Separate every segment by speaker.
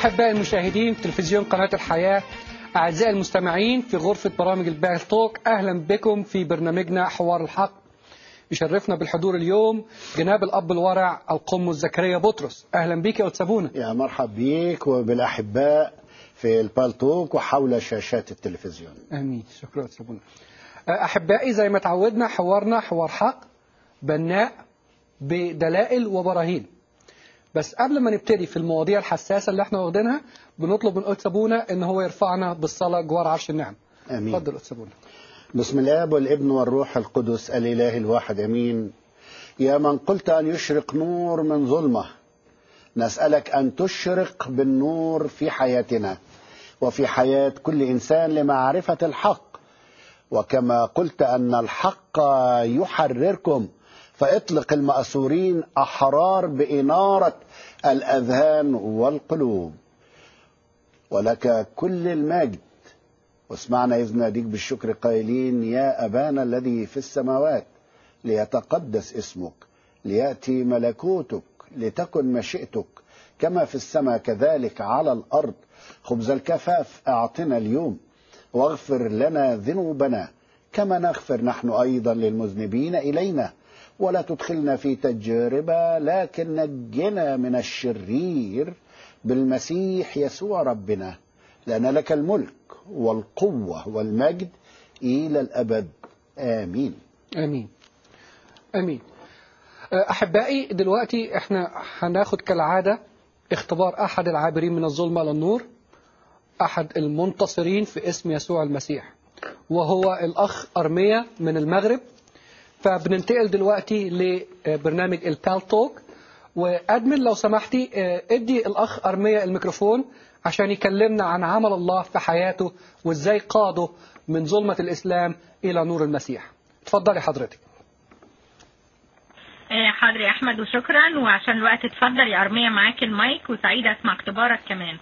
Speaker 1: أحبائي المشاهدين في تلفزيون قناة الحياة أعزائي المستمعين في غرفة برامج البال توك أهلا بكم في برنامجنا حوار الحق يشرفنا بالحضور اليوم جناب الأب الورع القمص زكريا بطرس أهلا بك يا أتسابونا
Speaker 2: يا مرحب بيك وبالأحباء في البالتوك وحول شاشات التلفزيون
Speaker 1: آمين شكرا أتسابونا أحبائي زي ما تعودنا حوارنا حوار حق بناء بدلائل وبراهين بس قبل ما نبتدي في المواضيع الحساسة اللي احنا واخدينها بنطلب من قدس ابونا ان هو يرفعنا بالصلاة جوار عرش النعم
Speaker 2: آمين
Speaker 1: اتفضل قدس ابونا
Speaker 2: بسم الآب والابن والروح القدس الإله الواحد أمين يا من قلت أن يشرق نور من ظلمة نسألك أن تشرق بالنور في حياتنا وفي حياة كل إنسان لمعرفة الحق وكما قلت أن الحق يحرركم فاطلق المأسورين أحرار بإنارة الأذهان والقلوب ولك كل المجد واسمعنا إذ ناديك بالشكر قائلين يا أبانا الذي في السماوات ليتقدس اسمك ليأتي ملكوتك لتكن مشيئتك كما في السماء كذلك على الأرض خبز الكفاف أعطنا اليوم واغفر لنا ذنوبنا كما نغفر نحن أيضا للمذنبين إلينا ولا تدخلنا في تجربة لكن نجنا من الشرير بالمسيح يسوع ربنا لأن لك الملك والقوة والمجد إلى الأبد آمين
Speaker 1: امين امين احبائي دلوقتي احنا هناخد كالعاده اختبار احد العابرين من الظلمه الى النور احد المنتصرين في اسم يسوع المسيح وهو الاخ ارميا من المغرب فبننتقل دلوقتي لبرنامج البال توك وادمن لو سمحتي ادي الاخ ارميا الميكروفون عشان يكلمنا عن عمل الله في حياته وازاي قاده من ظلمه الاسلام الى نور المسيح اتفضلي حضرتك
Speaker 3: آه، حاضر يا احمد وشكرا وعشان الوقت اتفضل يا ارميه معاك المايك وسعيده اسمع اختبارك كمان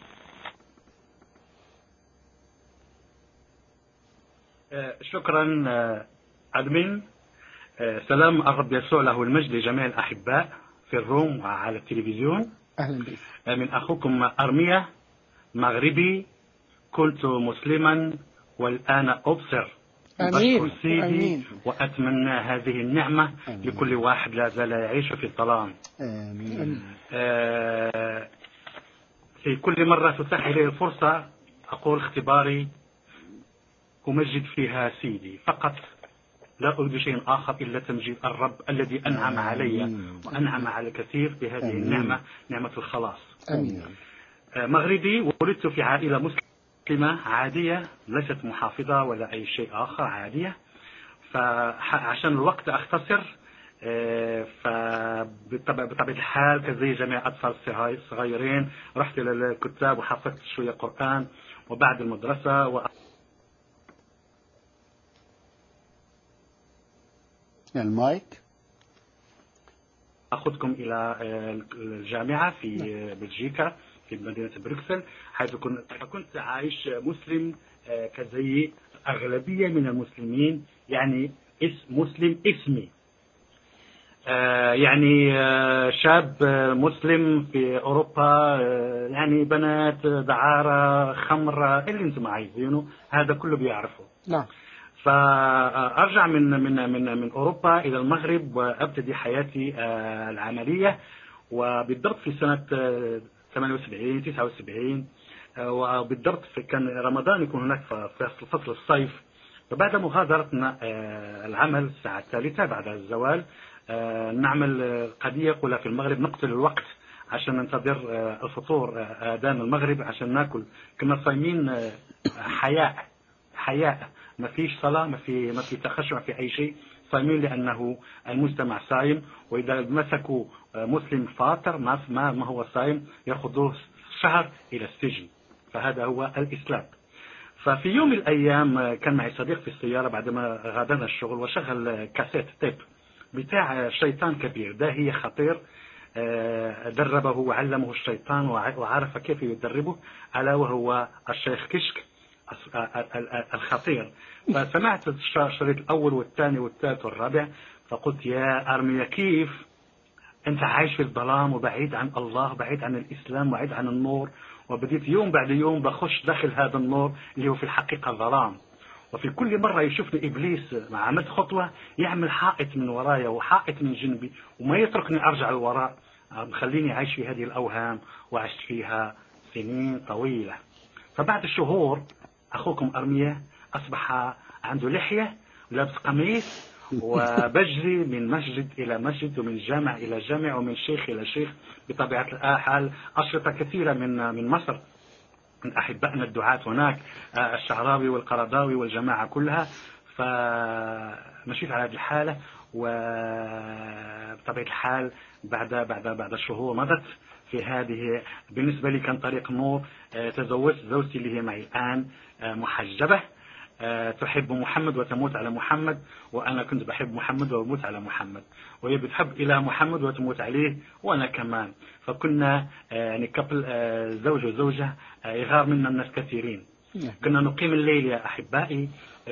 Speaker 4: آه، شكرا آه، أدمن آه، سلام الرب يسوع له المجد لجميع الأحباء في الروم وعلى التلفزيون
Speaker 1: اهلا بك
Speaker 4: آه، من أخوكم أرمية مغربي كنت مسلما والآن أبصر
Speaker 1: آمين.
Speaker 4: أشكر سيدي
Speaker 1: آمين.
Speaker 4: وأتمنى هذه النعمة
Speaker 2: آمين.
Speaker 4: لكل واحد لا زال يعيش في الظلام
Speaker 2: آمين
Speaker 4: آه، في كل مرة تتاح لي الفرصة أقول اختباري أمجد فيها سيدي فقط لا أريد شيء آخر إلا تمجيد الرب الذي أنعم علي
Speaker 2: آمين.
Speaker 4: وأنعم على الكثير بهذه
Speaker 2: آمين.
Speaker 4: النعمة نعمة الخلاص
Speaker 1: امين
Speaker 4: آه، مغربي ولدت في عائلة مسلمة عادية ليست محافظة ولا أي شيء آخر عادية فعشان الوقت أختصر آه، فبطبع بطبيعة الحال كزي جميع الأطفال الصغير- الصغيرين رحت إلى الكتاب وحفظت شوية قرآن وبعد المدرسة و
Speaker 2: المايك
Speaker 4: أخذكم إلى آه، الجامعة في آه، بلجيكا في مدينة بروكسل حيث كنت كنت عايش مسلم آه، كزي أغلبية من المسلمين يعني اسم مسلم اسمي آه، يعني آه، شاب آه، مسلم في أوروبا آه، يعني بنات آه، دعارة خمرة اللي انتم عايزينه هذا كله بيعرفه
Speaker 1: نعم
Speaker 4: فارجع من من من من اوروبا الى المغرب وابتدي حياتي آه، العمليه وبالضبط في سنه آه، 78 79 آه، وبالضبط في كان رمضان يكون هناك في في فصل الصيف فبعد مغادرتنا آه، العمل الساعه الثالثه بعد الزوال آه، نعمل آه، قضيه يقولها في المغرب نقتل الوقت عشان ننتظر آه، الفطور آه، اذان المغرب عشان ناكل كنا صايمين آه، حياء حياء ما فيش صلاة ما في ما في تخشع في أي شيء صايمين لأنه المجتمع صايم وإذا مسكوا مسلم فاطر ما ما ما هو صايم يأخذوه شهر إلى السجن فهذا هو الإسلام ففي يوم من الأيام كان معي صديق في السيارة بعدما غادرنا الشغل وشغل كاسيت تيب بتاع شيطان كبير داهية خطير آه، دربه وعلمه الشيطان وع- وعرف كيف يدربه ألا وهو الشيخ كشك الس- ال- ال- الخطير فسمعت الش- الشريط الأول والثاني والثالث والرابع فقلت يا أرميا كيف أنت عايش في الظلام وبعيد عن الله بعيد عن الإسلام وبعيد عن النور وبديت يوم بعد يوم بخش داخل هذا النور اللي هو في الحقيقة ظلام وفي كل مرة يشوفني إبليس مع عملت خطوة يعمل حائط من ورايا وحائط من جنبي وما يتركني أرجع للوراء مخليني أعيش في هذه الأوهام وعشت فيها سنين طويلة فبعد شهور أخوكم أرمية أصبح عنده لحية لابس قميص وبجري من مسجد إلى مسجد ومن جامع إلى جامع ومن شيخ إلى شيخ بطبيعة الحال أشرطة كثيرة من من مصر من أحبائنا الدعاة هناك آه، الشعراوي والقرضاوي والجماعة كلها فمشيت على هذه الحالة وبطبيعة الحال بعد بعد بعد شهور مضت في هذه بالنسبة لي كان طريق نور آه، تزوجت زوجتي اللي هي معي الآن آه، محجبة آه، تحب محمد وتموت على محمد وأنا كنت بحب محمد وأموت على محمد وهي بتحب إلى محمد وتموت عليه وأنا كمان فكنا يعني كبل زوج وزوجة يغار منا الناس كثيرين
Speaker 1: نعم.
Speaker 4: كنا نقيم الليل يا أحبائي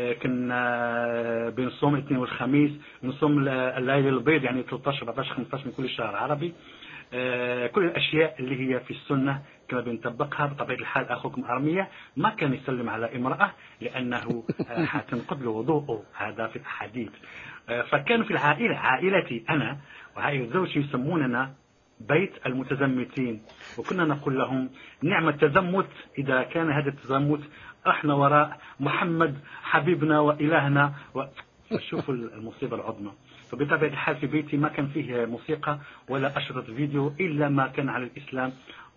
Speaker 4: كنا بنصوم الاثنين والخميس بنصوم الليل البيض يعني 13 14 15 من كل شهر عربي آه، كل الأشياء اللي هي في السنة كما بنطبقها بطبيعة الحال أخوكم أرمية ما كان يسلم على امرأة لأنه آه، حتنقض له وضوءه هذا في الأحاديث آه، فكانوا في العائلة عائلتي أنا وعائلة زوجي يسموننا بيت المتزمتين وكنا نقول لهم نعم التزمت إذا كان هذا التزمت احنا وراء محمد حبيبنا وإلهنا و... شوفوا المصيبة العظمى فبطبيعة الحال في بيتي ما كان فيه موسيقى ولا أشرطة فيديو إلا ما كان على الإسلام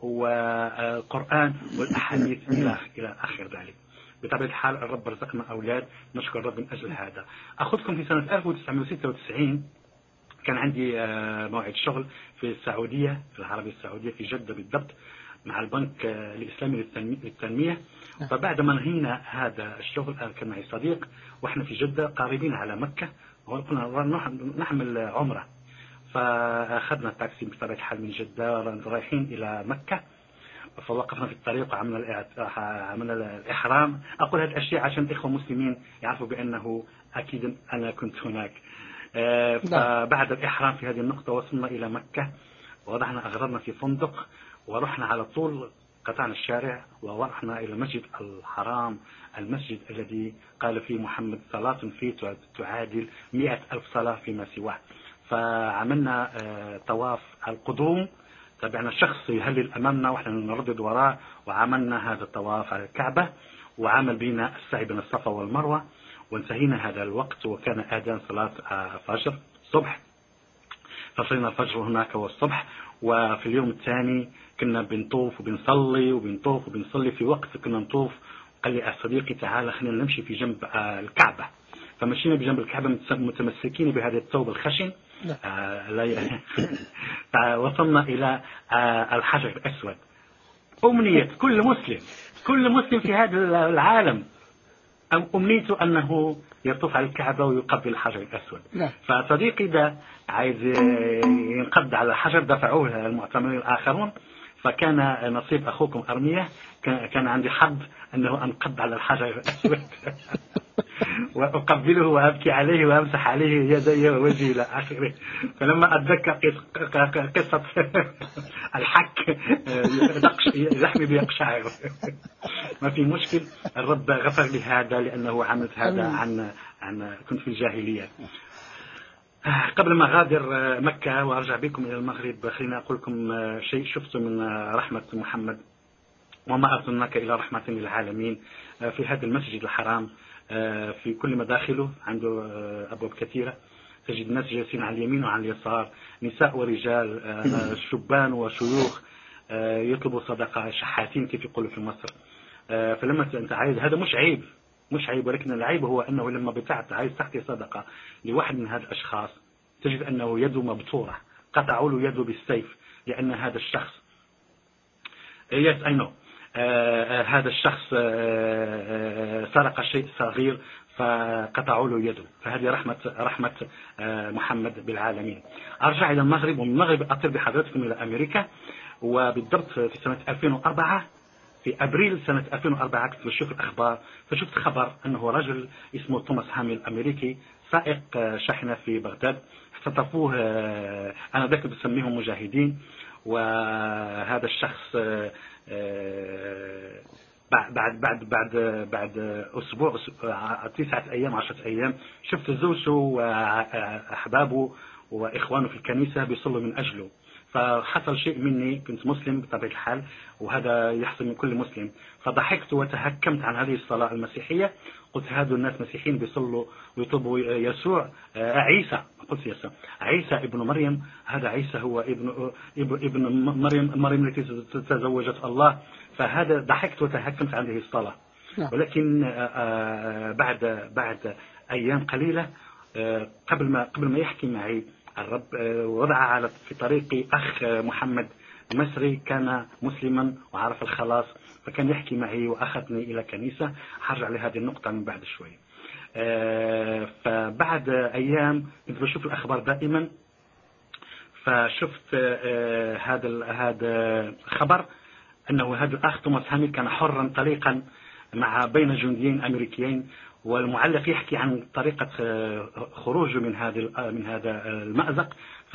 Speaker 4: والقرآن والأحاديث إلى إلى آخر ذلك بطبيعة الحال الرب رزقنا أولاد نشكر الرب من أجل هذا أخذكم في سنة 1996 كان عندي آه، موعد شغل في السعودية في العربية السعودية في جدة بالضبط مع البنك آه، الإسلامي للتنمية نعم. فبعد ما انهينا هذا الشغل كان معي صديق واحنا في جدة قريبين على مكة وكنا نحمل عمرة فأخذنا تاكسي بطبيعة الحال من جدة رايحين إلى مكة فوقفنا في الطريق وعملنا عملنا الإحرام أقول هذه الأشياء عشان الإخوة المسلمين يعرفوا بأنه أكيد أنا كنت هناك آه، نعم. فبعد الإحرام في هذه النقطة وصلنا إلى مكة ووضعنا أغراضنا في فندق ورحنا على طول قطعنا الشارع ورحنا إلى المسجد الحرام المسجد الذي قال فيه محمد صلاة فيه تعادل مئة ألف صلاة فيما سواه فعملنا آه، طواف القدوم تابعنا شخص يهلل أمامنا ونحن نردد وراه وعملنا هذا الطواف على الكعبة وعمل بنا السعي بين الصفا والمروة وانتهينا هذا الوقت وكان آذان صلاة الفجر صبح فصلنا الفجر هناك والصبح وفي اليوم الثاني كنا بنطوف وبنصلي وبنطوف وبنصلي في وقت كنا نطوف قال لي صديقي تعال خلينا نمشي في جنب آه، الكعبة فمشينا بجنب الكعبة متمسكين بهذا الثوب الخشن نعم. آه وصلنا إلى آه الحجر الأسود أمنية كل مسلم كل مسلم في هذا العالم أمنيته أنه يطوف على الكعبة ويقبل الحجر الأسود
Speaker 1: نعم.
Speaker 4: فصديقي ده عايز ينقض على الحجر دفعوه المعتمرين الآخرون فكان نصيب أخوكم أرمية كان عندي حظ أنه أنقض على الحجر الأسود وأقبله وأبكي عليه وأمسح عليه يدي ووجهي إلى آخره فلما أتذكر قصة الحك لحمي بيقشعر ما في مشكل الرب غفر لي هذا لأنه عملت هذا عن عن كنت في الجاهلية قبل ما غادر مكة وأرجع بكم إلى المغرب خليني أقول لكم شيء شفته من رحمة محمد وما أرسلناك إلى رحمة للعالمين في هذا المسجد الحرام في كل مداخله عنده أبواب كثيرة تجد الناس جالسين على اليمين وعلى اليسار نساء ورجال شبان وشيوخ يطلبوا صدقة شحاتين كيف يقولوا في مصر فلما أنت عايز هذا مش عيب مش عيب ولكن العيب هو أنه لما بتعت عايز تعطي صدقة لواحد من هذه الأشخاص تجد أنه يده مبتورة قطعوا له يده بالسيف لأن هذا الشخص yes I know آه هذا الشخص آه سرق شيء صغير فقطعوا له يده فهذه رحمة رحمة آه محمد بالعالمين أرجع إلى المغرب ومن المغرب أطير بحضرتكم إلى أمريكا وبالضبط في سنة 2004 في ابريل سنه 2004 كنت بشوف الاخبار فشفت خبر انه رجل اسمه توماس هامي الامريكي سائق شاحنه في بغداد اختطفوه انا ذاك بسميهم مجاهدين وهذا الشخص آه، بعد بعد بعد بعد بعد اسبوع أس- ع- تسعه ايام عشرة ايام شفت زوجته واحبابه واخوانه في الكنيسه بيصلوا من اجله فحصل شيء مني كنت مسلم بطبيعه الحال وهذا يحصل من كل مسلم فضحكت وتهكمت عن هذه الصلاه المسيحيه قلت هذول الناس مسيحيين بيصلوا ويطلبوا يسوع آه، عيسى قلت يسوع عيسى ابن مريم هذا عيسى هو ابن ابن ابن مريم مريم التي تزوجت الله فهذا ضحكت وتهكمت عن هذه الصلاه
Speaker 1: نعم.
Speaker 4: ولكن آه، آه، بعد بعد ايام قليله آه، قبل ما قبل ما يحكي معي الرب آه، وضع على في طريقي اخ آه، محمد مصري كان مسلما وعرف الخلاص فكان يحكي معي واخذني الى كنيسه حرجع لهذه النقطه من بعد شوي آه، فبعد ايام كنت بشوف الاخبار دائما فشفت آه، هذا ال- هذا خبر انه هذا الاخ توماس هاميل كان حرا طليقا مع بين جنديين امريكيين والمعلق يحكي عن طريقه آه، خروجه من هذا من هذا المازق ف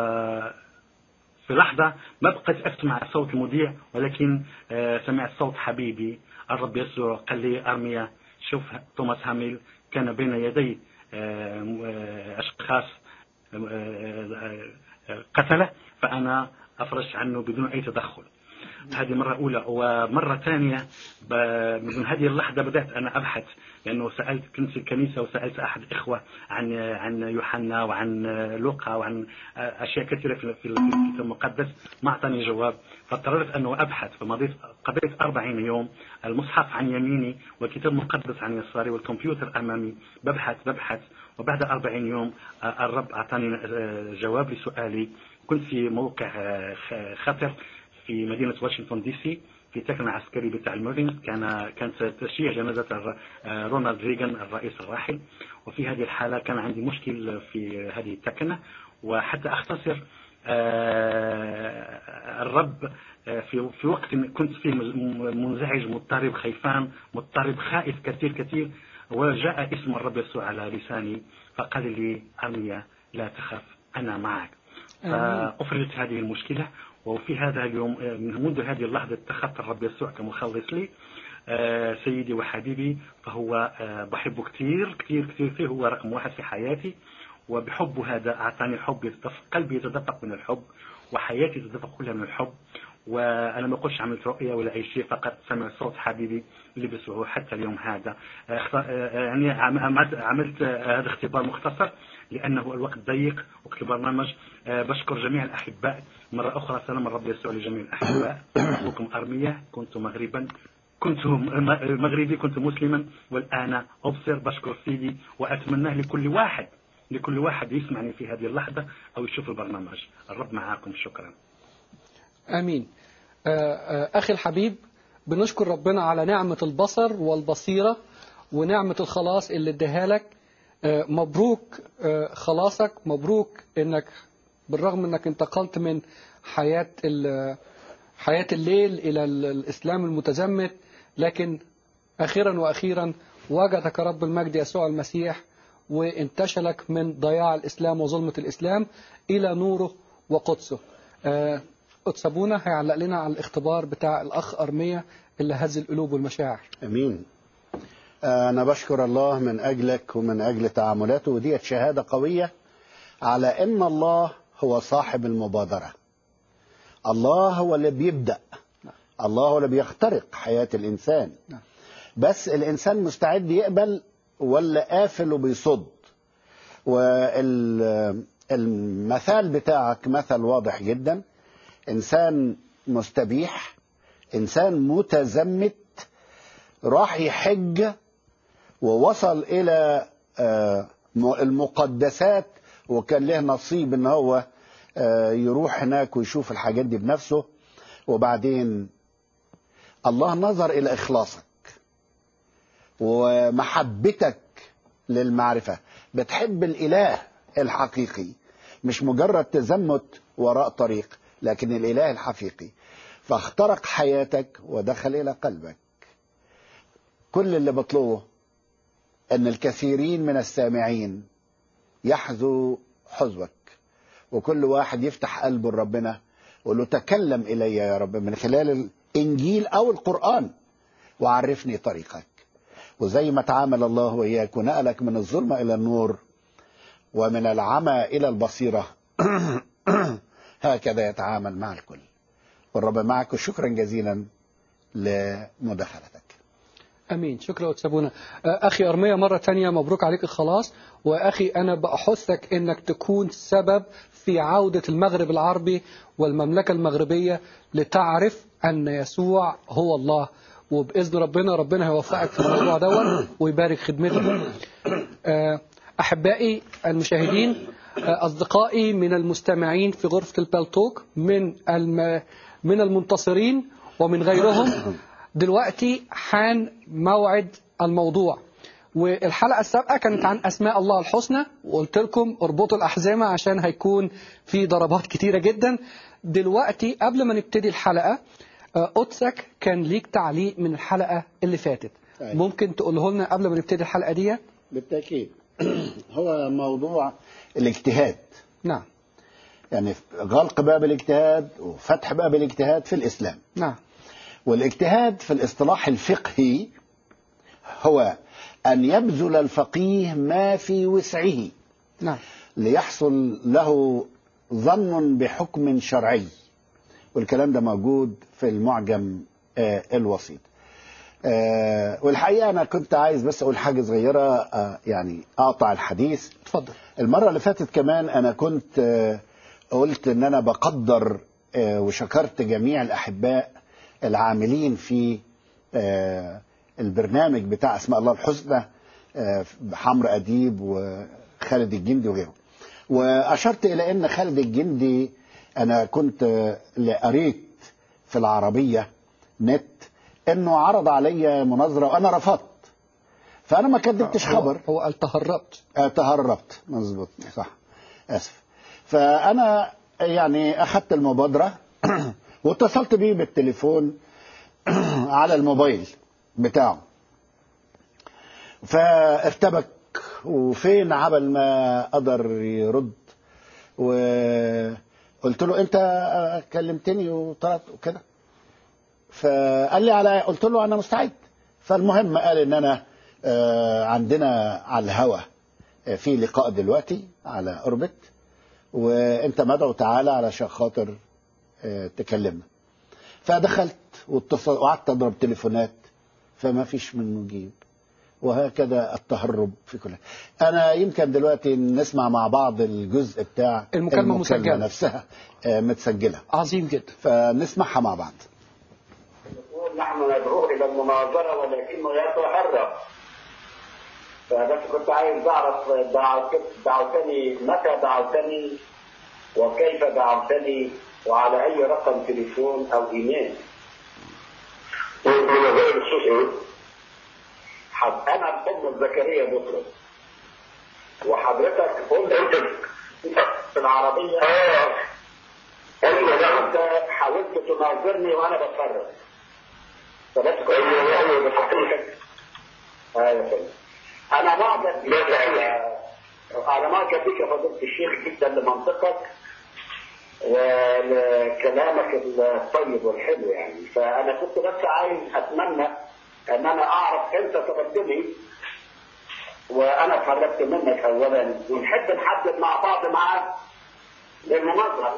Speaker 4: في لحظة ما بقيت أسمع صوت المذيع ولكن آه، سمعت صوت حبيبي الرب يسوع قال لي أرميا شوف توماس هاميل كان بين يدي آه، آه، أشخاص آه، آه، آه، قتله فأنا أفرج عنه بدون أي تدخل هذه مرة أولى ومرة ثانية ب- من هذه اللحظة بدأت أنا أبحث لأنه سألت كنت في الكنيسة وسألت أحد إخوة عن عن يوحنا وعن لوقا وعن أشياء كثيرة في في الكتاب المقدس ما أعطاني جواب فاضطررت أنه أبحث فمضيت قضيت 40 يوم المصحف عن يميني والكتاب المقدس عن يساري والكمبيوتر أمامي ببحث ببحث وبعد 40 يوم آه، الرب أعطاني آه، جواب لسؤالي كنت في موقع آه، خ- خطر في مدينة واشنطن دي سي في تكن عسكري بتاع المارين كان كانت تشييع جنازة الر- آه، رونالد ريغان الرئيس الراحل وفي هذه الحالة كان عندي مشكل في هذه التكنة وحتى أختصر آه، الرب آه، في في وقت كنت فيه مز- منزعج مضطرب خيفان مضطرب خائف كثير كثير وجاء اسم الرب يسوع على لساني فقال لي أرميا لا تخف أنا معك
Speaker 1: آمين.
Speaker 4: فأفرجت هذه المشكلة وفي هذا اليوم آه، من منذ هذه اللحظة اتخذت الرب يسوع كمخلص لي آه، سيدي وحبيبي فهو آه، بحبه كثير كثير كثير كثير هو رقم واحد في حياتي وبحبه هذا أعطاني حب يتدفق قلبي يتدفق من الحب وحياتي تتدفق كلها من الحب وانا ما قلتش عملت رؤيه ولا اي شيء فقط سمع صوت حبيبي لبسه حتى اليوم هذا آه، اخت- آه، يعني عم- عملت عملت آه، هذا اختبار مختصر لانه الوقت ضيق وقت البرنامج آه، بشكر جميع الاحباء مره اخرى سلام الرب يسوع لجميع الاحباء اخوكم ارميه كنت مغربا كنت م- مغربي كنت مسلما والان ابصر بشكر سيدي واتمناه لكل واحد لكل واحد يسمعني في هذه اللحظه او يشوف البرنامج الرب معاكم شكرا
Speaker 1: امين آه، آه، اخي الحبيب بنشكر ربنا على نعمه البصر والبصيره ونعمه الخلاص اللي اداها لك آه، مبروك آه، خلاصك مبروك انك بالرغم انك انتقلت من حياه ال- حياه الليل الى ال- الاسلام المتزمت لكن اخيرا واخيرا وجدك رب المجد يسوع المسيح وانتشلك من ضياع الاسلام وظلمه الاسلام الى نوره وقدسه آه، قدس ابونا هيعلق لنا على الاختبار بتاع الاخ ارميه اللي هز القلوب والمشاعر
Speaker 2: امين انا بشكر الله من اجلك ومن اجل تعاملاته وديت شهاده قويه على ان الله هو صاحب المبادره الله هو اللي بيبدا الله هو اللي بيخترق حياه الانسان
Speaker 1: نعم.
Speaker 2: بس الانسان مستعد يقبل ولا قافل وبيصد والمثال بتاعك مثل واضح جدا انسان مستبيح انسان متزمت راح يحج ووصل الى آه، م- المقدسات وكان له نصيب ان هو آه، يروح هناك ويشوف الحاجات دي بنفسه وبعدين الله نظر الى اخلاصك ومحبتك للمعرفه بتحب الاله الحقيقي مش مجرد تزمت وراء طريق لكن الاله الحقيقي فاخترق حياتك ودخل الى قلبك كل اللي بطلبه ان الكثيرين من السامعين يحذو حظوك وكل واحد يفتح قلبه لربنا ويقول له تكلم الي يا رب من خلال إنجيل أو القرآن وعرفني طريقك وزي ما تعامل الله وإياك ونقلك من الظلمة إلى النور ومن العمى إلى البصيرة هكذا يتعامل مع الكل والرب معك وشكرا جزيلا لمداخلتك
Speaker 1: امين شكرا وتسابونا آه، اخي ارميا مره تانية مبروك عليك الخلاص واخي انا بحثك انك تكون سبب في عوده المغرب العربي والمملكه المغربيه لتعرف ان يسوع هو الله وباذن ربنا ربنا هيوفقك في الموضوع دوت ويبارك خدمتك آه، احبائي المشاهدين آه، اصدقائي من المستمعين في غرفه البالتوك من الم... من المنتصرين ومن غيرهم دلوقتي حان موعد الموضوع والحلقة السابقة كانت عن أسماء الله الحسنى وقلت لكم اربطوا الأحزمة عشان هيكون في ضربات كتيرة جدا دلوقتي قبل ما نبتدي الحلقة آه، قدسك كان ليك تعليق من الحلقة اللي فاتت
Speaker 2: أيوة.
Speaker 1: ممكن تقوله لنا قبل ما نبتدي الحلقة دي
Speaker 2: بالتأكيد هو موضوع الاجتهاد
Speaker 1: نعم
Speaker 2: يعني غلق باب الاجتهاد وفتح باب الاجتهاد في الإسلام
Speaker 1: نعم
Speaker 2: والاجتهاد في الاصطلاح الفقهي هو أن يبذل الفقيه ما في وسعه
Speaker 1: نعم
Speaker 2: ليحصل له ظن بحكم شرعي والكلام ده موجود في المعجم آه، الوسيط آه، والحقيقة أنا كنت عايز بس أقول حاجة صغيرة آه، يعني أقطع الحديث
Speaker 1: اتفضل
Speaker 2: المرة اللي فاتت كمان أنا كنت آه، قلت إن أنا بقدر آه، وشكرت جميع الأحباء العاملين في آه، البرنامج بتاع أسماء الله الحسنى آه، حمر أديب وخالد الجندي وغيره وأشرت إلى أن خالد الجندي أنا كنت آه، قريت في العربية نت أنه عرض علي مناظرة وأنا رفضت فأنا ما كدبتش خبر
Speaker 1: هو قال تهربت
Speaker 2: آه، تهربت مظبوط صح اسف فانا يعني اخذت المبادره واتصلت بيه بالتليفون على الموبايل بتاعه فارتبك وفين عبل ما قدر يرد وقلت له انت آه، كلمتني وطلبت وكده فقال لي على قلت له انا مستعد فالمهم قال ان انا آه، عندنا على الهوا آه، في لقاء دلوقتي على اوربت وانت مدعو تعالى علشان خاطر آه، تكلمنا فدخلت واتصل وقعدت اضرب تليفونات فما فيش منه جيب وهكذا التهرب في كل انا يمكن دلوقتي نسمع مع بعض الجزء بتاع
Speaker 1: المكالمة مسجلة.
Speaker 2: نفسها آه، متسجله
Speaker 1: عظيم جدا
Speaker 2: فنسمعها مع بعض
Speaker 5: يقول نحن ندعوه الى المناظره ولكنه يتهرب فبس كنت عايز اعرف دعوت- دعوتني متى دعوتني وكيف دعوتني وعلى اي رقم تليفون او ايميل مناظره بخصوص ايه؟ حد انا ام زكريا بطرس وحضرتك قلت انت في العربيه اه ايوه انت حاولت تناظرني وانا بتفرج فبس كنت ايوه بحقيقة ايوه فندم. انا معجب بيك انا معجب بيك يا فضيلة الشيخ جدا لمنطقك ولكلامك الطيب والحلو يعني فانا كنت بس عايز اتمنى ان انا اعرف انت تقدمي وانا اتفرجت منك اولا ونحب نحدد مع بعض معاك للمناظره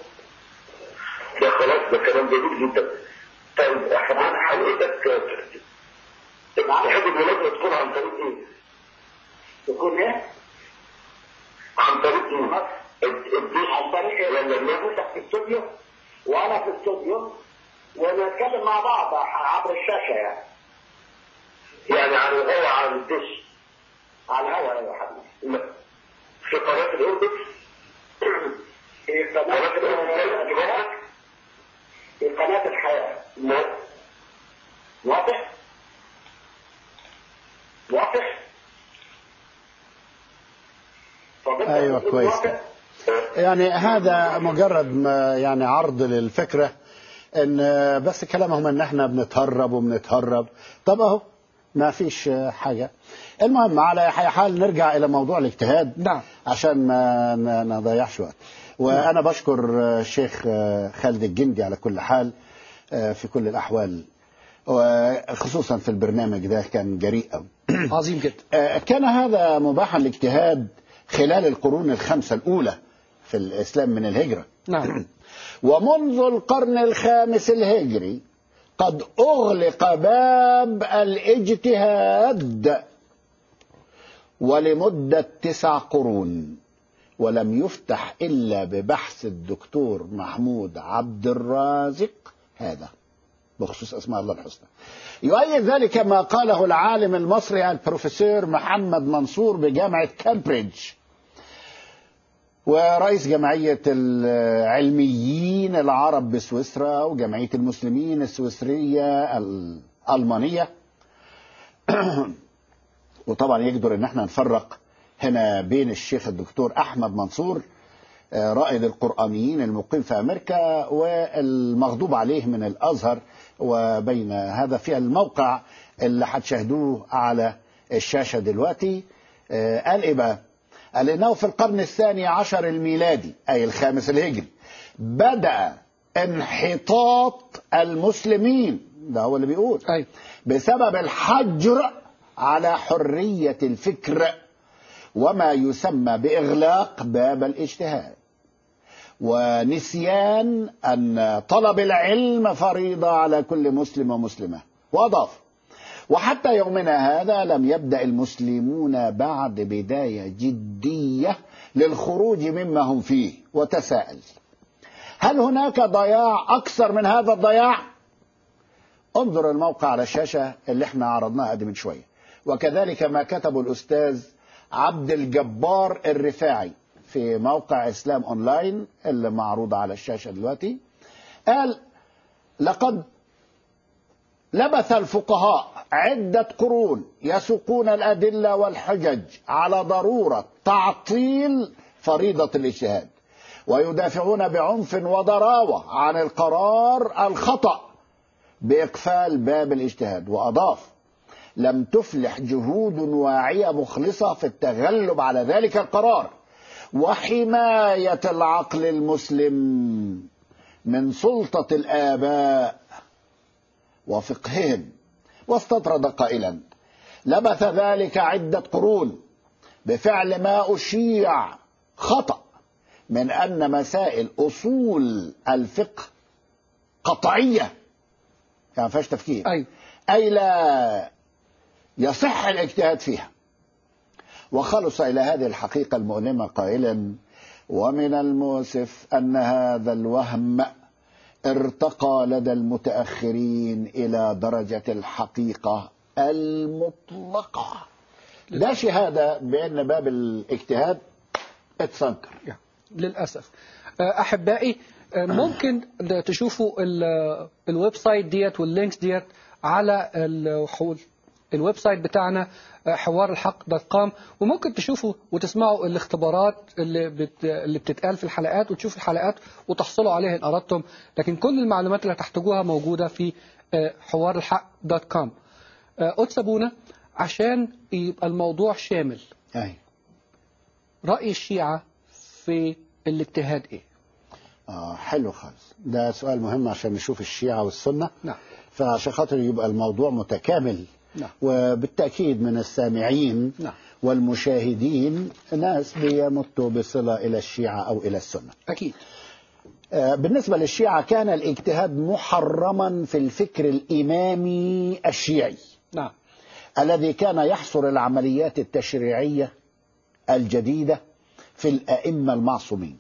Speaker 5: ده خلاص ده كلام جميل جدا طيب احنا حضرتك تحب المناظره تكون عن طريق ايه؟ تكون ايه؟ عن طريق ايه؟ الدوس عن طريق ولا المناظره في الاستوديو وانا في الاستوديو ونتكلم مع بعض عبر الشاشه يعني يعني على الهواء على الدش على الهواء يا حبيبي في قناه الاردن في قناه الحياه في قناه الحياه واضح واضح فضلت
Speaker 2: أيوة،
Speaker 5: تقول
Speaker 2: كويس.
Speaker 5: واضح؟
Speaker 2: يعني هذا مجرد ما يعني عرض للفكرة ان بس كلامهم ان احنا بنتهرب وبنتهرب طب اهو ما فيش حاجة المهم على أي حال نرجع الى موضوع الاجتهاد
Speaker 1: نعم.
Speaker 2: عشان ما ن- نضيعش وقت وانا بشكر الشيخ خالد الجندي على كل حال آه، في كل الأحوال وخصوصا في البرنامج ده كان جريء أوي.
Speaker 1: عظيم جدا
Speaker 2: آه، كان هذا مباحا الاجتهاد خلال القرون الخمسة الأولى في الإسلام من الهجرة
Speaker 1: نعم
Speaker 2: ومنذ القرن الخامس الهجري قد أغلق باب الاجتهاد ولمدة تسع قرون ولم يفتح إلا ببحث الدكتور محمود عبد الرازق هذا بخصوص أسماء الله الحسنى يؤيد ذلك ما قاله العالم المصري البروفيسور محمد منصور بجامعة كامبريدج ورئيس جمعية العلميين العرب بسويسرا وجمعية المسلمين السويسرية الألمانية وطبعا يقدر ان احنا نفرق هنا بين الشيخ الدكتور احمد منصور آه، رائد القرآنيين المقيم في أمريكا والمغضوب عليه من الأزهر وبين هذا في الموقع اللي هتشاهدوه على الشاشة دلوقتي آه، قال إيه بقى؟ قال إنه في القرن الثاني عشر الميلادي أي الخامس الهجري بدأ انحطاط المسلمين ده هو اللي بيقول
Speaker 1: أي
Speaker 2: بسبب الحجر على حرية الفكر وما يسمى بإغلاق باب الاجتهاد ونسيان أن طلب العلم فريضة على كل مسلم ومسلمة وأضاف وحتى يومنا هذا لم يبدأ المسلمون بعد بداية جدية للخروج مما هم فيه وتساءل هل هناك ضياع أكثر من هذا الضياع؟ انظر الموقع على الشاشة اللي احنا عرضناه قد من شوية وكذلك ما كتبه الأستاذ عبد الجبار الرفاعي في موقع إسلام أونلاين اللي معروض على الشاشة دلوقتي قال لقد لبث الفقهاء عدة قرون يسوقون الأدلة والحجج على ضرورة تعطيل فريضة الاجتهاد ويدافعون بعنف وضراوة عن القرار الخطأ بإقفال باب الاجتهاد وأضاف لم تفلح جهود واعية مخلصة في التغلب على ذلك القرار وحماية العقل المسلم من سلطة الآباء وفقههم واستطرد قائلا لبث ذلك عدة قرون بفعل ما أشيع خطأ من أن مسائل أصول الفقه قطعية يعني ما فيهاش تفكير
Speaker 1: أي
Speaker 2: أي لا يصح الاجتهاد فيها وخلص إلى هذه الحقيقة المؤلمة قائلا ومن المؤسف أن هذا الوهم ارتقى لدى المتأخرين إلى درجة الحقيقة المطلقة ده شهادة بأن باب الاجتهاد اتسنكر
Speaker 1: يا. للأسف آه، أحبائي آه، ممكن د- تشوفوا ال- الويب سايت ديت واللينكس ديت على الحول الويب سايت بتاعنا آه، حوار الحق دوت كوم وممكن تشوفوا وتسمعوا الاختبارات اللي بت... اللي بتتقال في الحلقات وتشوفوا الحلقات وتحصلوا عليها ان اردتم لكن كل المعلومات اللي هتحتاجوها موجوده في آه، حوار الحق دوت كوم قدس ابونا عشان يبقى الموضوع شامل
Speaker 2: أي.
Speaker 1: رأي الشيعة في الاجتهاد ايه؟
Speaker 2: آه حلو خالص ده سؤال مهم عشان نشوف الشيعة والسنة
Speaker 1: نعم
Speaker 2: فعشان خاطر يبقى الموضوع متكامل
Speaker 1: نعم.
Speaker 2: وبالتأكيد من السامعين
Speaker 1: نعم.
Speaker 2: والمشاهدين ناس بيمتوا بصلة إلى الشيعة أو إلى السنة
Speaker 1: أكيد
Speaker 2: آه، بالنسبة للشيعة كان الاجتهاد محرما في الفكر الإمامي الشيعي
Speaker 1: نعم
Speaker 2: الذي كان يحصر العمليات التشريعية الجديدة في الأئمة المعصومين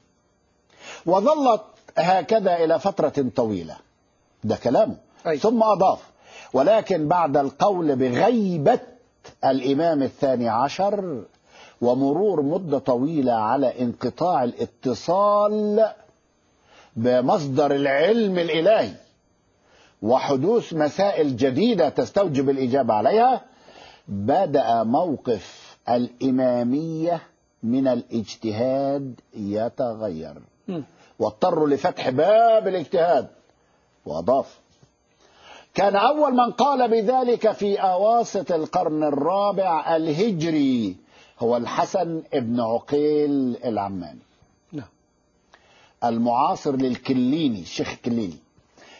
Speaker 2: وظلت هكذا إلى فترة طويلة ده كلامه
Speaker 1: أي.
Speaker 2: ثم أضاف ولكن بعد القول بغيبة الإمام الثاني عشر ومرور مدة طويلة على انقطاع الاتصال بمصدر العلم الإلهي وحدوث مسائل جديدة تستوجب الإجابة عليها بدأ موقف الإمامية من الاجتهاد يتغير
Speaker 1: مم.
Speaker 2: واضطروا لفتح باب الاجتهاد وأضاف كان أول من قال بذلك في أواسط القرن الرابع الهجري هو الحسن ابن عقيل العماني
Speaker 1: نعم
Speaker 2: المعاصر للكليني الشيخ الكليني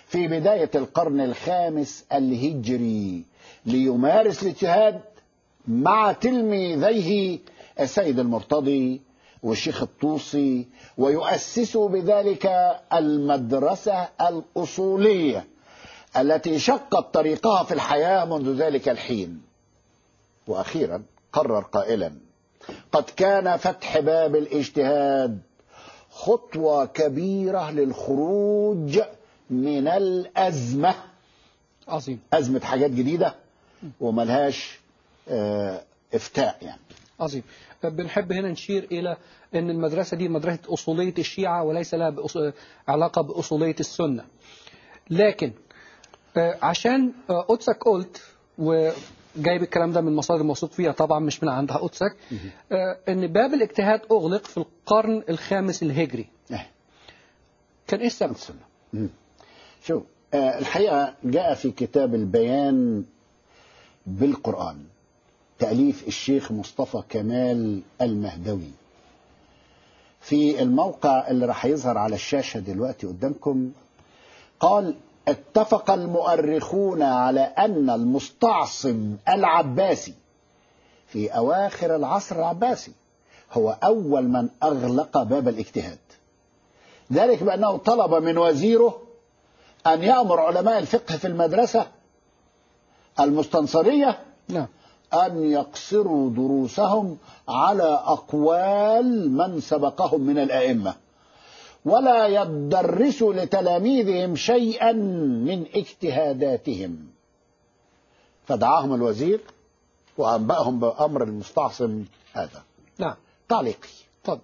Speaker 2: في بداية القرن الخامس الهجري ليمارس الاجتهاد مع تلميذيه السيد المرتضي والشيخ الطوسي ويؤسسوا بذلك المدرسة الأصولية التي شقت طريقها في الحياة منذ ذلك الحين وأخيرا قرر قائلا قد كان فتح باب الاجتهاد خطوة كبيرة للخروج من الأزمة
Speaker 1: عظيم
Speaker 2: أزمة حاجات جديدة وملهاش آه، إفتاء يعني
Speaker 1: عظيم بنحب هنا نشير إلى أن المدرسة دي مدرسة أصولية الشيعة وليس لها بأص... علاقة بأصولية السنة لكن آه، عشان آه، قدسك قلت وجايب الكلام ده من مصادر موثوق فيها طبعا مش من عندها قدسك آه، ان باب الاجتهاد اغلق في القرن الخامس الهجري
Speaker 2: إيه.
Speaker 1: كان ايه السبب؟
Speaker 2: مم. شوف آه، الحقيقة جاء في كتاب البيان بالقرآن تأليف الشيخ مصطفى كمال المهدوي في الموقع اللي راح يظهر على الشاشة دلوقتي قدامكم قال اتفق المؤرخون على أن المستعصم العباسي في أواخر العصر العباسي هو أول من أغلق باب الاجتهاد ذلك بأنه طلب من وزيره أن يأمر علماء الفقه في المدرسة المستنصرية
Speaker 1: نعم
Speaker 2: أن يقصروا دروسهم على أقوال من سبقهم من الأئمة ولا يدرسوا لتلاميذهم شيئا من اجتهاداتهم فدعاهم الوزير وأنبأهم بأمر المستعصم هذا
Speaker 1: نعم
Speaker 2: تعليقي
Speaker 1: اتفضل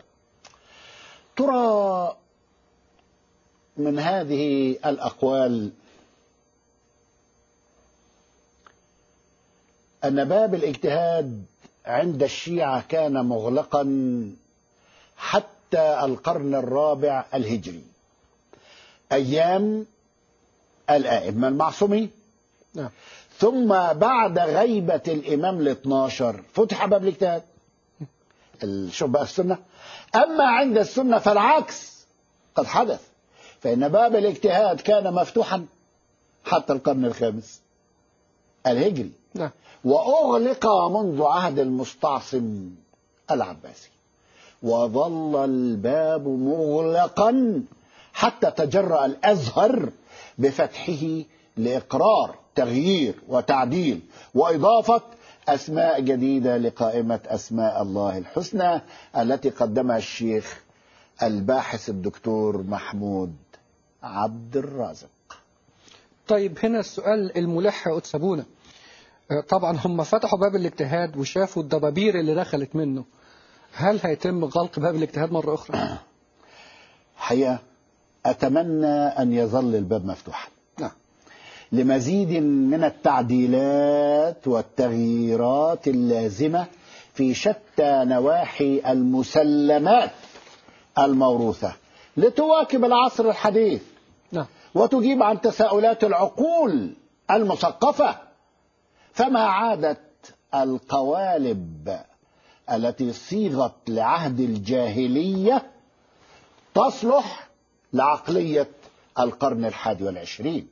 Speaker 2: ترى من هذه الأقوال أن باب الاجتهاد عند الشيعة كان مغلقا حتى القرن الرابع الهجري أيام الآئمة المعصومين
Speaker 1: نعم
Speaker 2: ثم بعد غيبة الإمام ال 12 فتح باب الاجتهاد ال- شوف بقى السنة أما عند السنة فالعكس قد حدث فإن باب الاجتهاد كان مفتوحا حتى القرن الخامس الهجري
Speaker 1: نعم
Speaker 2: وأغلق منذ عهد المستعصم العباسي وظل الباب مغلقا حتى تجرأ الأزهر بفتحه لإقرار تغيير وتعديل وإضافة أسماء جديدة لقائمة أسماء الله الحسنى التي قدمها الشيخ الباحث الدكتور محمود عبد الرازق
Speaker 1: طيب هنا السؤال الملح يا قدس أبونا آه، طبعا هم فتحوا باب الاجتهاد وشافوا الدبابير اللي دخلت منه هل هيتم غلق باب الاجتهاد مرة أخرى؟
Speaker 2: حقيقة أتمنى أن يظل الباب مفتوحا
Speaker 1: نعم
Speaker 2: لمزيد من التعديلات والتغييرات اللازمة في شتى نواحي المسلمات الموروثة لتواكب العصر الحديث
Speaker 1: نعم
Speaker 2: وتجيب عن تساؤلات العقول المثقفة فما عادت القوالب التي صيغت لعهد الجاهلية تصلح لعقلية القرن الحادي والعشرين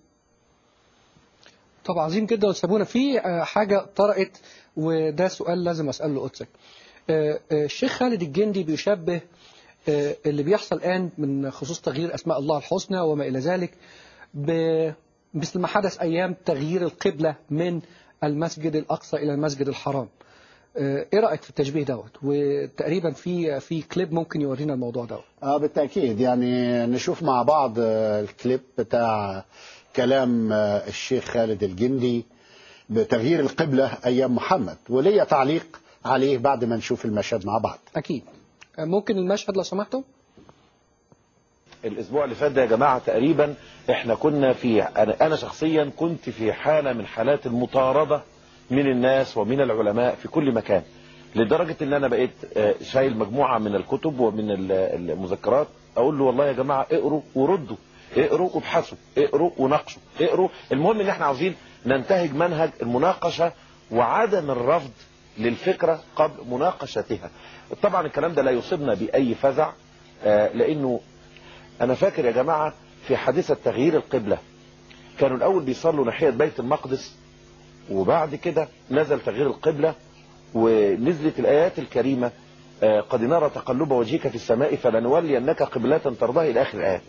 Speaker 1: طب عظيم جدا يا سابونا في آه، حاجة طرقت وده سؤال لازم أسأله قدسك آه، آه، الشيخ خالد الجندي بيشبه آه، اللي بيحصل الآن من خصوص تغيير أسماء الله الحسنى وما إلى ذلك ب- مثل ما حدث أيام تغيير القبلة من المسجد الأقصى إلى المسجد الحرام آه، إيه رأيك في التشبيه دوت وتقريبا في في كليب ممكن يورينا الموضوع دوت
Speaker 2: اه بالتأكيد يعني نشوف مع بعض آه، الكليب بتاع كلام آه، الشيخ خالد الجندي بتغيير القبلة أيام محمد وليا تعليق عليه بعد ما نشوف المشهد مع بعض
Speaker 1: أكيد آه، ممكن المشهد لو سمحتوا
Speaker 6: الاسبوع اللي فات ده يا جماعه تقريبا احنا كنا في انا انا شخصيا كنت في حاله من حالات المطارده من الناس ومن العلماء في كل مكان لدرجه ان انا بقيت آه، شايل مجموعه من الكتب ومن ال- المذكرات اقول له والله يا جماعه اقروا وردوا اقروا وابحثوا اقروا وناقشوا اقروا المهم ان احنا عاوزين ننتهج منهج المناقشه وعدم الرفض للفكره قبل مناقشتها طبعا الكلام ده لا يصيبنا باي فزع آه، لانه انا فاكر يا جماعة في حادثة تغيير القبلة كانوا الاول بيصلوا ناحيه بيت المقدس وبعد كده نزل تغيير القبله ونزلت الايات الكريمه آه، قد نرى تقلب وجهك في السماء فلنولينك قبلة ترضاها الى اخر الايه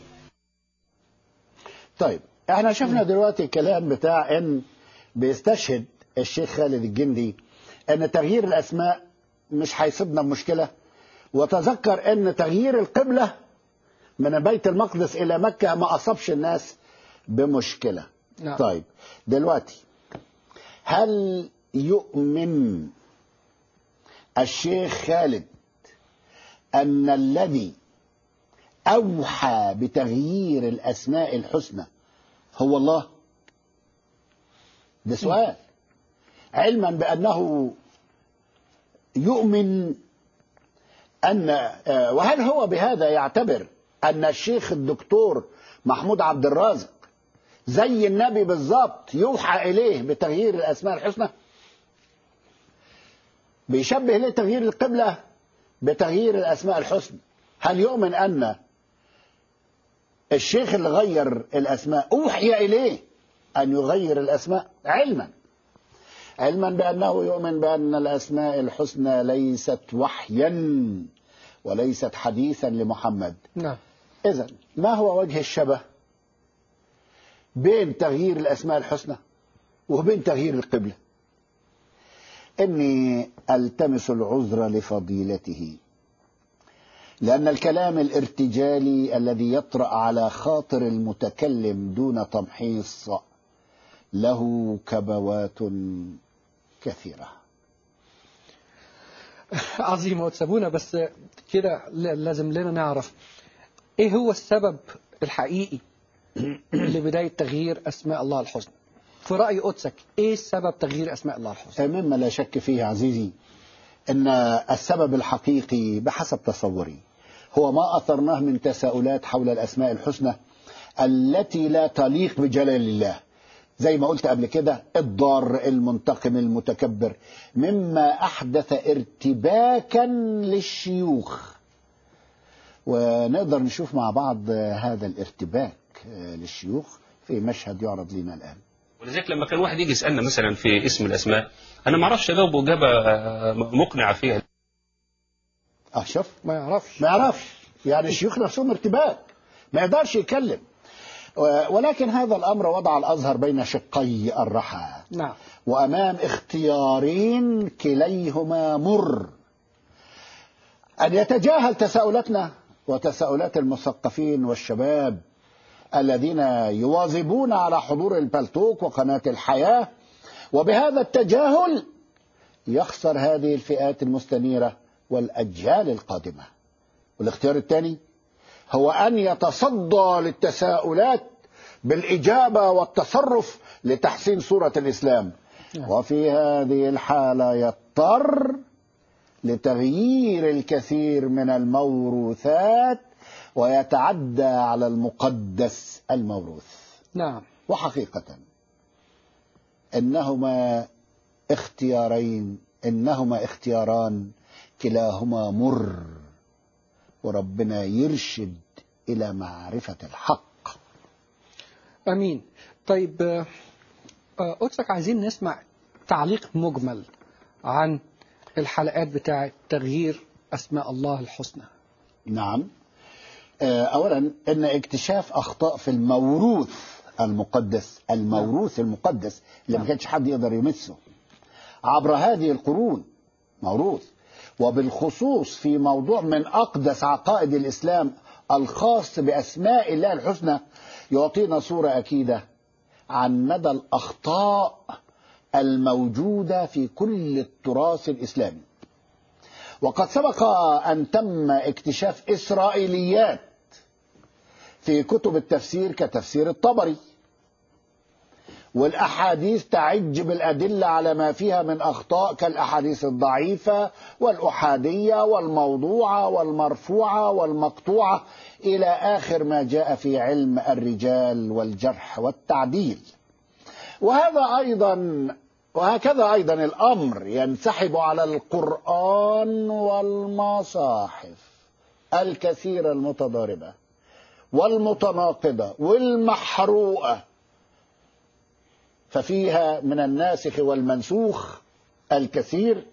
Speaker 2: طيب احنا شفنا دلوقتي الكلام بتاع ان بيستشهد الشيخ خالد الجندي ان تغيير الاسماء مش هيصيبنا بمشكله وتذكر ان تغيير القبله من بيت المقدس الى مكه ما اصابش الناس بمشكله
Speaker 1: نعم.
Speaker 2: طيب دلوقتي هل يؤمن الشيخ خالد ان الذي اوحى بتغيير الاسماء الحسنى هو الله ده سؤال علما بانه يؤمن ان آه، وهل هو بهذا يعتبر ان الشيخ الدكتور محمود عبد الرازق زي النبي بالظبط يوحى اليه بتغيير الاسماء الحسنى بيشبه ليه تغيير القبله بتغيير الاسماء الحسنى هل يؤمن ان الشيخ اللي غير الاسماء اوحي اليه ان يغير الاسماء علما علما بانه يؤمن بان الاسماء الحسنى ليست وحيا وليست حديثا لمحمد
Speaker 1: نعم
Speaker 2: اذا ما هو وجه الشبه بين تغيير الاسماء الحسنى وبين تغيير القبله اني التمس العذر لفضيلته لأن الكلام الارتجالي الذي يطرأ على خاطر المتكلم دون تمحيص له كبوات كثيرة
Speaker 1: عظيمة وتسابونا بس كده ل- لازم لنا نعرف ايه هو السبب الحقيقي لبداية تغيير أسماء الله الحسنى في رأي قدسك ايه السبب تغيير أسماء الله الحسنى
Speaker 2: مما لا شك فيه عزيزي أن السبب الحقيقي بحسب تصوري هو ما أثرناه من تساؤلات حول الأسماء الحسنى التي لا تليق بجلال الله زي ما قلت قبل كده الضار المنتقم المتكبر مما أحدث ارتباكا للشيوخ ونقدر نشوف مع بعض هذا الارتباك للشيوخ في مشهد يعرض لنا الآن
Speaker 7: ولذلك لما كان واحد يجي يسالنا مثلا في اسم الاسماء انا ما اعرفش اجاوبه اجابه آه، مقنعه فيها
Speaker 2: اه شوف
Speaker 1: ما يعرفش
Speaker 2: ما يعرفش يعني الشيوخ نفسهم ارتباك ما يقدرش يتكلم و- ولكن هذا الأمر وضع الأزهر بين شقي الرحى
Speaker 1: نعم
Speaker 2: وأمام اختيارين كليهما مر أن يتجاهل تساؤلاتنا وتساؤلات المثقفين والشباب الذين يواظبون على حضور البلتوك وقناة الحياة وبهذا التجاهل يخسر هذه الفئات المستنيرة والأجيال القادمة والاختيار الثاني هو أن يتصدى للتساؤلات بالإجابة والتصرف لتحسين صورة الإسلام وفي هذه الحالة يضطر لتغيير الكثير من الموروثات ويتعدى على المقدس الموروث
Speaker 1: نعم
Speaker 2: وحقيقة إنهما اختيارين إنهما اختياران كلاهما مر وربنا يرشد إلى معرفة الحق
Speaker 1: أمين طيب آه، آه، قدسك عايزين نسمع تعليق مجمل عن الحلقات بتاعة تغيير أسماء الله الحسنى
Speaker 2: نعم آه، أولا أن اكتشاف أخطاء في الموروث المقدس الموروث المقدس اللي ما كانش حد يقدر يمسه عبر هذه القرون موروث وبالخصوص في موضوع من أقدس عقائد الإسلام الخاص بأسماء الله الحسنى يعطينا صورة أكيدة عن مدى الأخطاء الموجودة في كل التراث الإسلامي وقد سبق أن تم اكتشاف إسرائيليات في كتب التفسير كتفسير الطبري والأحاديث تعج بالأدلة على ما فيها من أخطاء كالأحاديث الضعيفة والأحادية والموضوعة والمرفوعة والمقطوعة إلى آخر ما جاء في علم الرجال والجرح والتعديل وهذا أيضا وهكذا أيضا الأمر ينسحب على القرآن والمصاحف الكثيرة المتضاربة والمتناقضة والمحروقة ففيها من الناسخ والمنسوخ الكثير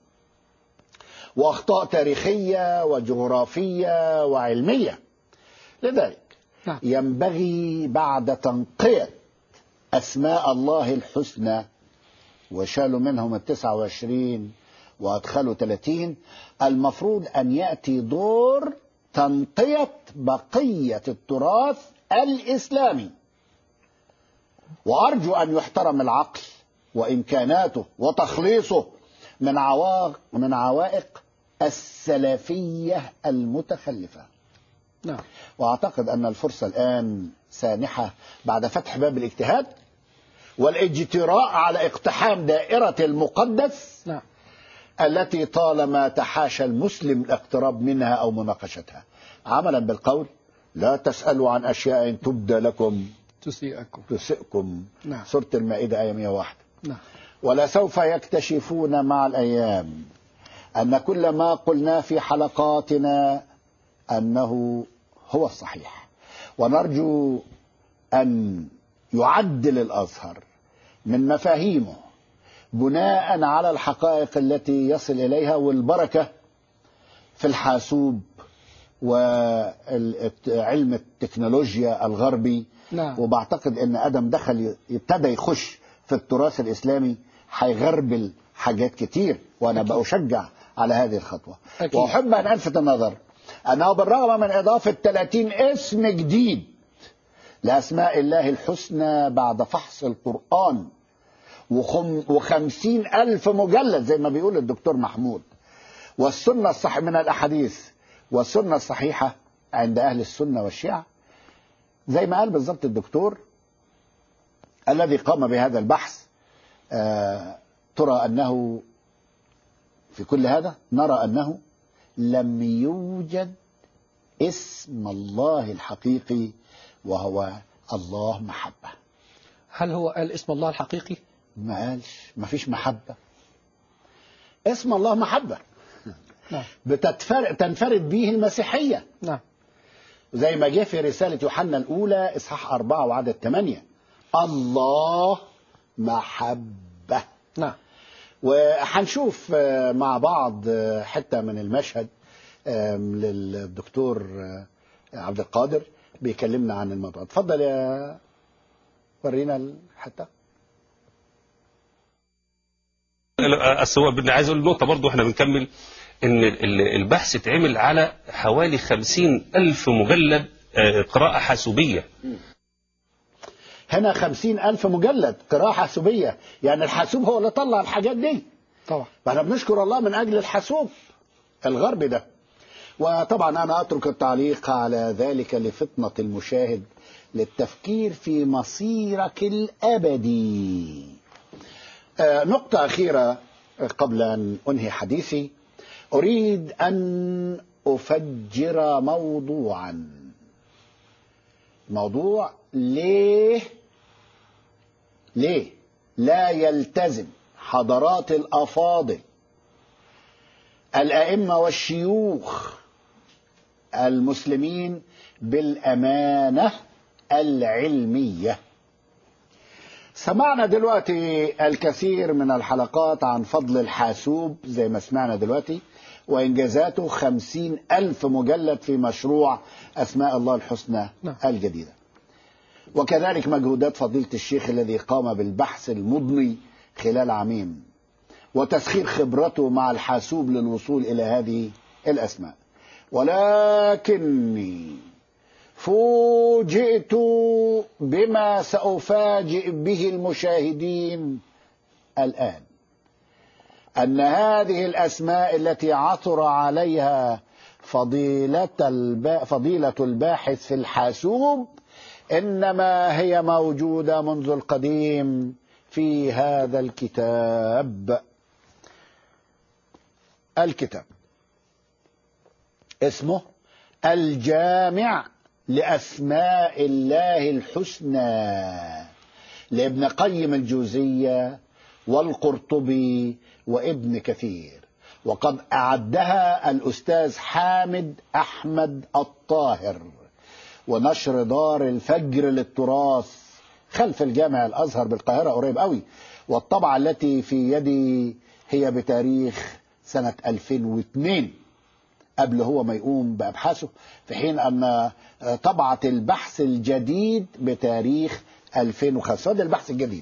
Speaker 2: واخطاء تاريخيه وجغرافيه وعلميه لذلك
Speaker 1: نعم.
Speaker 2: ينبغي بعد تنقيه اسماء الله الحسنى وشالوا منهم التسعة وعشرين وأدخلوا ثلاثين المفروض أن يأتي دور تنقية بقية التراث الإسلامي وأرجو أن يحترم العقل وإمكاناته وتخليصه من عوائق من عوائق السلفية المتخلفة
Speaker 1: نعم
Speaker 2: واعتقد ان الفرصه الان سانحه بعد فتح باب الاجتهاد والاجتراء على اقتحام دائره المقدس
Speaker 1: نعم
Speaker 2: التي طالما تحاشى المسلم الاقتراب منها او مناقشتها عملا بالقول لا تسالوا عن اشياء تبدى لكم
Speaker 1: تسيئكم
Speaker 2: تسئكم
Speaker 1: نعم.
Speaker 2: سوره المائده ايه 101
Speaker 1: نعم
Speaker 2: ولسوف يكتشفون مع الأيام أن كل ما قلنا في حلقاتنا أنه هو الصحيح ونرجو أن يعدل الأزهر من مفاهيمه بناء على الحقائق التي يصل إليها والبركة في الحاسوب وعلم التكنولوجيا الغربي
Speaker 1: نعم.
Speaker 2: وبعتقد ان ادم دخل ابتدى يخش في التراث الاسلامي هيغربل حاجات كتير وانا بشجع على هذه الخطوه
Speaker 1: أكيد.
Speaker 2: واحب ان الفت النظر انه بالرغم من اضافه 30 اسم جديد لاسماء الله الحسنى بعد فحص القران وخم وخمسين ألف مجلد زي ما بيقول الدكتور محمود والسنة الصح من الأحاديث والسنة الصحيحة عند أهل السنة والشيعة زي ما قال بالضبط الدكتور الذي قام بهذا البحث آه ترى أنه في كل هذا نرى أنه لم يوجد اسم الله الحقيقي وهو الله محبة
Speaker 1: هل هو قال اسم الله الحقيقي
Speaker 2: ما قالش ما فيش محبة اسم الله محبة
Speaker 1: نعم
Speaker 2: بتتفرد تنفرد به المسيحية
Speaker 1: نعم
Speaker 2: زي ما جه في رسالة يوحنا الأولى إصحاح أربعة وعدد ثمانية الله محبة
Speaker 1: نعم
Speaker 2: وهنشوف آه، مع بعض آه، حتة من المشهد آم، للدكتور آه، عبد القادر بيكلمنا عن الموضوع اتفضل يا ورينا الحتة
Speaker 7: لا، اصل هو بدنا عايز اقول نقطه برضه احنا بنكمل ان ال- البحث اتعمل على حوالي خمسين الف مجلد آه، قراءه حاسوبيه
Speaker 2: هنا خمسين ألف مجلد قراءة حاسوبية يعني الحاسوب هو اللي طلع الحاجات دي
Speaker 1: طبعا
Speaker 2: فاحنا بنشكر الله من أجل الحاسوب الغربي ده وطبعا أنا أترك التعليق على ذلك لفطنة المشاهد للتفكير في مصيرك الأبدي آه، نقطة أخيرة قبل أن أنهي حديثي أريد أن أفجر موضوعا موضوع ليه ليه لا يلتزم حضرات الأفاضل الأئمة والشيوخ المسلمين بالأمانة العلمية سمعنا دلوقتي الكثير من الحلقات عن فضل الحاسوب زي ما سمعنا دلوقتي وإنجازاته خمسين ألف مجلد في مشروع أسماء الله الحسنى
Speaker 1: نعم.
Speaker 2: الجديدة وكذلك مجهودات فضيلة الشيخ الذي قام بالبحث المضني خلال عامين وتسخير خبرته مع الحاسوب للوصول إلى هذه الأسماء ولكني فوجئت بما سأفاجئ به المشاهدين الآن أن هذه الأسماء التي عثر عليها فضيلة, الب... فضيلة الباحث في الحاسوب إنما هي موجودة منذ القديم في هذا الكتاب الكتاب اسمه الجامع لأسماء الله الحسنى لابن قيم الجوزية والقرطبي وابن كثير وقد أعدها الأستاذ حامد أحمد الطاهر ونشر دار الفجر للتراث خلف الجامع الأزهر بالقاهرة قريب قوي والطبعة التي في يدي هي بتاريخ سنة 2002 قبل هو ما يقوم بأبحاثه في حين أن طبعة البحث الجديد بتاريخ 2005 هذا البحث الجديد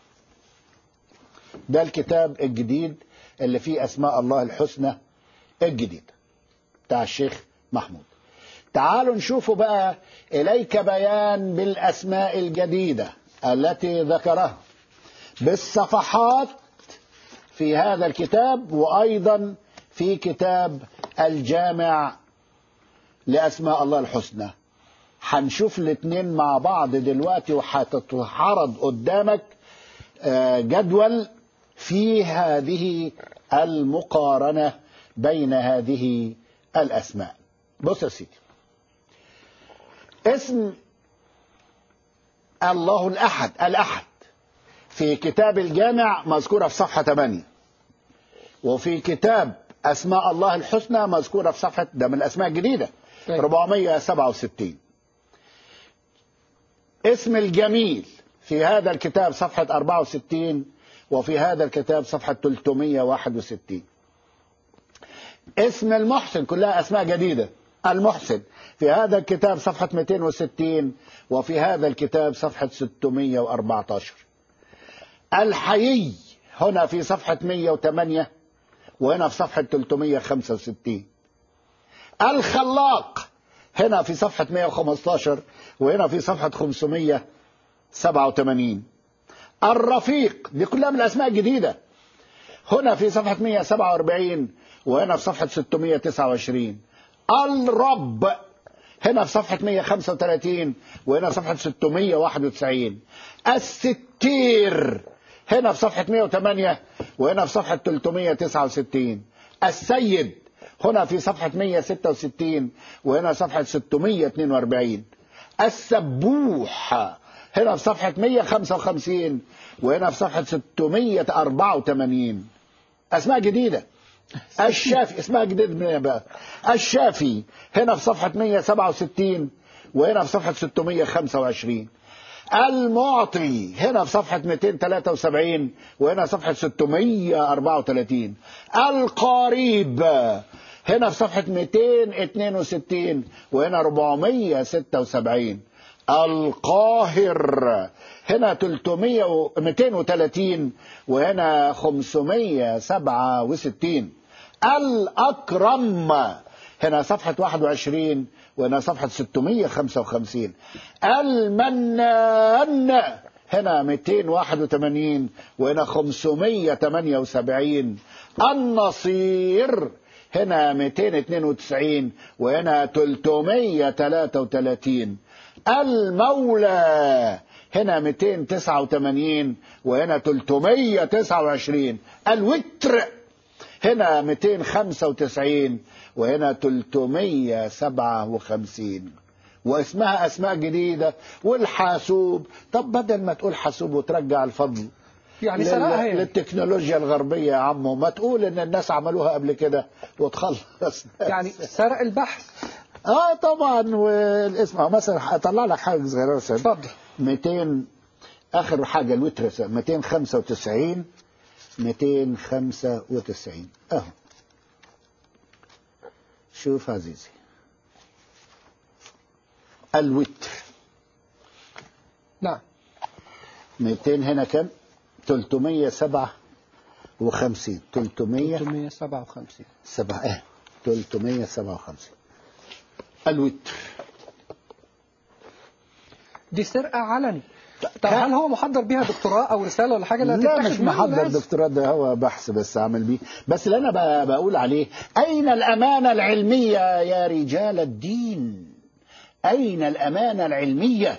Speaker 2: ده الكتاب الجديد اللي فيه أسماء الله الحسنى الجديد بتاع الشيخ محمود تعالوا نشوفوا بقى إليك بيان بالأسماء الجديدة التي ذكرها بالصفحات في هذا الكتاب وأيضا في كتاب الجامع لأسماء الله الحسنى هنشوف الاثنين مع بعض دلوقتي وهتتعرض قدامك آه، جدول في هذه المقارنة بين هذه الأسماء بص يا سيدي اسم الله الأحد الأحد في كتاب الجامع مذكورة في صفحة 8 وفي كتاب أسماء الله الحسنى مذكورة في صفحة ده من الأسماء الجديدة
Speaker 1: طيب.
Speaker 2: 467 اسم الجميل في هذا الكتاب صفحة 64 وفي هذا الكتاب صفحة 361 اسم المحسن كلها أسماء جديدة المحسن في هذا الكتاب صفحة 260 وفي هذا الكتاب صفحة 614 الحيي هنا في صفحة 108 وهنا في صفحة 365 الخلاق هنا في صفحة 115 وهنا في صفحة 587 الرفيق دي كلها من الأسماء الجديدة هنا في صفحة 147 وهنا في صفحة 629 الرب هنا في صفحة 135 وهنا في صفحة 691 الستير هنا في صفحة 108 وهنا في صفحة 369 السيد هنا في صفحة 166 وهنا صفحة 642 السبوح هنا في صفحة 155 وهنا في صفحة 684 أسماء جديدة الشافي اسمها جديد من بقى الشافي هنا في صفحة 167 وهنا في صفحة 625 المعطي هنا في صفحة 273 وهنا صفحة 634 القريب هنا في صفحة 262 وهنا 476 القاهر هنا 300 و 230 وهنا 567 الأكرم هنا صفحة 21 وهنا صفحة 655 المنان هنا 281 وهنا 578 النصير هنا 292 وهنا 333 المولى هنا 289 وهنا 329 الوتر هنا 295 وهنا 357 واسمها اسماء جديده والحاسوب طب بدل ما تقول حاسوب وترجع الفضل
Speaker 1: يعني
Speaker 2: لل-
Speaker 1: سرقها هي
Speaker 2: للتكنولوجيا الغربيه يا عمو ما تقول ان الناس عملوها قبل كده وتخلص
Speaker 1: يعني سرق البحث
Speaker 2: اه طبعا والاسم أهو مثلا هطلع لك حاجه صغيره بس
Speaker 1: اتفضل
Speaker 2: 200 اخر حاجه الوتر 295 295 اهو شوف عزيزي الوتر
Speaker 1: نعم
Speaker 2: 200 هنا كم 357 300
Speaker 1: 357
Speaker 2: سبعة ايه 357 الوتر
Speaker 1: دي سرقة علني طب هل هو محضر بيها دكتوراه او رسالة ولا حاجة
Speaker 2: لا
Speaker 1: تتاخد
Speaker 2: مش
Speaker 1: منه؟
Speaker 2: محضر
Speaker 1: لازم.
Speaker 2: دكتوراه ده هو بحث بس عامل بيه بس اللي انا ب- بقول عليه اين الامانه العلميه يا رجال الدين اين الامانه العلميه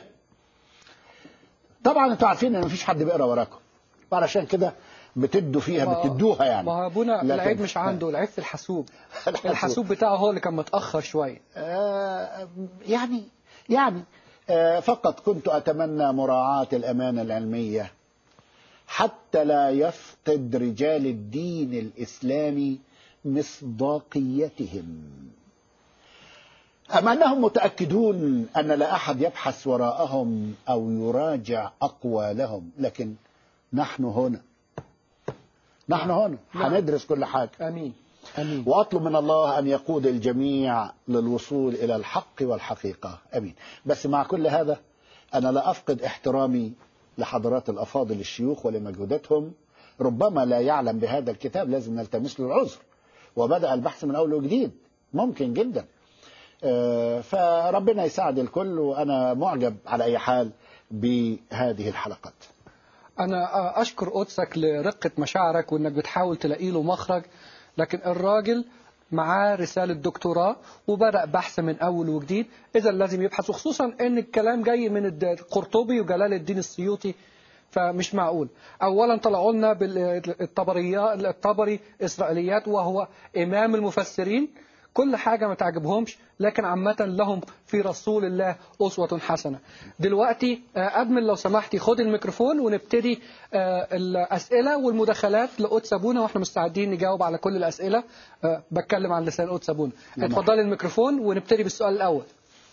Speaker 2: طبعا انتوا عارفين ان مفيش حد بيقرا وراكم وعلشان كده بتدوا فيها
Speaker 1: ما-
Speaker 2: بتدوها يعني
Speaker 1: ما هو ابونا
Speaker 2: لكن-
Speaker 1: العيب مش عنده العيب في الحاسوب
Speaker 2: الحاسوب.
Speaker 1: الحاسوب بتاعه هو اللي كان متأخر شوية
Speaker 2: آه، يعني يعني آه، فقط كنت أتمنى مراعاة الأمانة العلمية حتى لا يفقد رجال الدين الإسلامي مصداقيتهم أم أنهم متأكدون أن لا أحد يبحث وراءهم أو يراجع أقوالهم لكن نحن هنا نحن هنا
Speaker 1: نعم.
Speaker 2: هندرس كل حاجة
Speaker 1: امين امين
Speaker 2: وأطلب من الله أن يقود الجميع للوصول إلى الحق والحقيقة أمين بس مع كل هذا أنا لا أفقد احترامي لحضرات الأفاضل الشيوخ ولمجهوداتهم ربما لا يعلم بهذا الكتاب لازم نلتمس له العذر وبدأ البحث من أول وجديد ممكن جدا آه، فربنا يساعد الكل وأنا معجب على أي حال بهذه الحلقات
Speaker 1: انا اشكر قدسك لرقه مشاعرك وانك بتحاول تلاقي له مخرج لكن الراجل معاه رسالة دكتوراه وبدأ بحث من أول وجديد إذا لازم يبحث وخصوصا أن الكلام جاي من الد- القرطبي وجلال الدين السيوطي فمش معقول أولا طلعوا لنا بالطبريات الطبري إسرائيليات وهو إمام المفسرين كل حاجة ما تعجبهمش لكن عامة لهم في رسول الله أسوة حسنة دلوقتي آه، أدمن لو سمحتي خد الميكروفون ونبتدي آه، الأسئلة والمداخلات لقدس أبونا وإحنا مستعدين نجاوب على كل الأسئلة آه، بتكلم عن لسان قدس أبونا
Speaker 2: نعم.
Speaker 1: اتفضلي الميكروفون ونبتدي بالسؤال الأول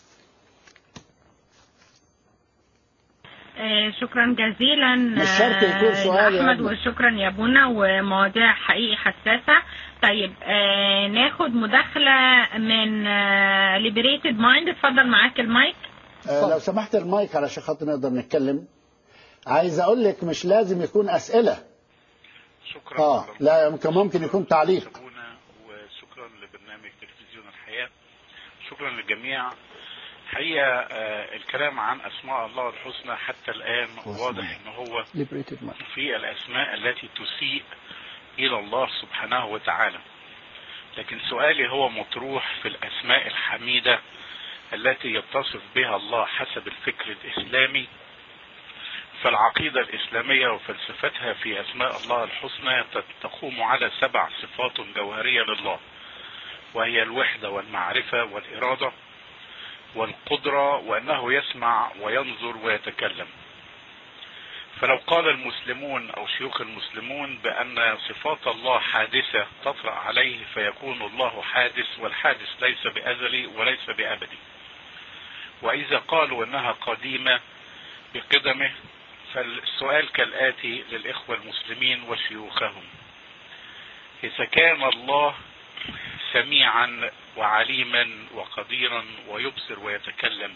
Speaker 3: آه، شكرا جزيلا
Speaker 2: مش شرط يكون
Speaker 3: آه،
Speaker 2: سؤال يا
Speaker 3: احمد
Speaker 2: أحمد.
Speaker 3: وشكرا يا بونا ومواضيع حقيقي حساسه طيب آه، ناخد مداخله من ليبريتد مايند اتفضل معاك المايك
Speaker 2: آه، لو سمحت المايك علشان خاطر نقدر نتكلم عايز أقول لك مش لازم يكون أسئلة
Speaker 8: شكرا
Speaker 2: آه لا يمكن ممكن يكون تعليق
Speaker 8: سابونا وشكرا لبرنامج تلفزيون الحياة شكرا للجميع حقيقة آه، الكلام عن أسماء الله الحسنى حتى الآن واضح أن هو
Speaker 1: liberated mind
Speaker 8: في الأسماء التي تسيء إلى الله سبحانه وتعالى لكن سؤالي هو مطروح في الأسماء الحميدة التي يتصف بها الله حسب الفكر الإسلامي فالعقيدة الإسلامية وفلسفتها في أسماء الله الحسنى تقوم على سبع صفات جوهرية لله وهي الوحدة والمعرفة والإرادة والقدرة وأنه يسمع وينظر ويتكلم فلو قال المسلمون أو شيوخ المسلمون بأن صفات الله حادثة تطرأ عليه فيكون الله حادث والحادث ليس بأزلي وليس بأبدي وإذا قالوا أنها قديمة بقدمه فالسؤال كالآتي للإخوة المسلمين وشيوخهم إذا كان الله سميعا وعليما وقديرا ويبصر ويتكلم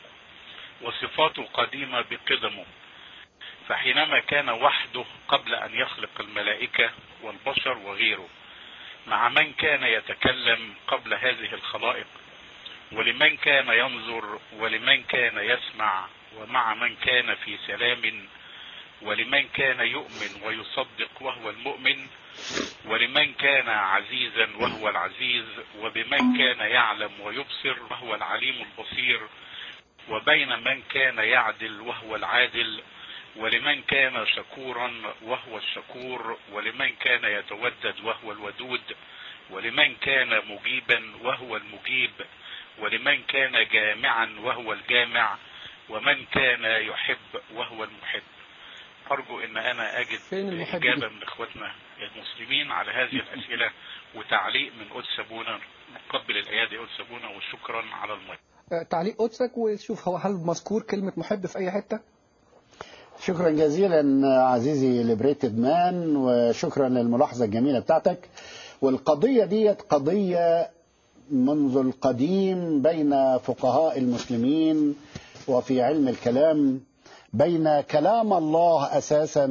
Speaker 8: وصفاته قديمة بقدمه فحينما كان وحده قبل أن يخلق الملائكة والبشر وغيره مع من كان يتكلم قبل هذه الخلائق ولمن كان ينظر ولمن كان يسمع ومع من كان في سلام ولمن كان يؤمن ويصدق وهو المؤمن ولمن كان عزيزا وهو العزيز وبمن كان يعلم ويبصر وهو العليم البصير وبين من كان يعدل وهو العادل ولمن كان شكورا وهو الشكور ولمن كان يتودد وهو الودود ولمن كان مجيبا وهو المجيب ولمن كان جامعا وهو الجامع ومن كان يحب وهو المحب أرجو أن أنا أجد
Speaker 1: فين المحب
Speaker 8: إجابة
Speaker 1: دي؟
Speaker 8: من إخوتنا المسلمين على هذه الأسئلة وتعليق من قدس أبونا نقبل الأيادي قدس أبونا وشكرا على المايك
Speaker 1: آه، تعليق قدسك وشوف هو هل مذكور كلمة محب في أي حتة
Speaker 2: شكرا جزيلا عزيزي ليبريتد مان وشكرا للملاحظة الجميلة بتاعتك والقضية ديت قضية منذ القديم بين فقهاء المسلمين وفي علم الكلام بين كلام الله أساسا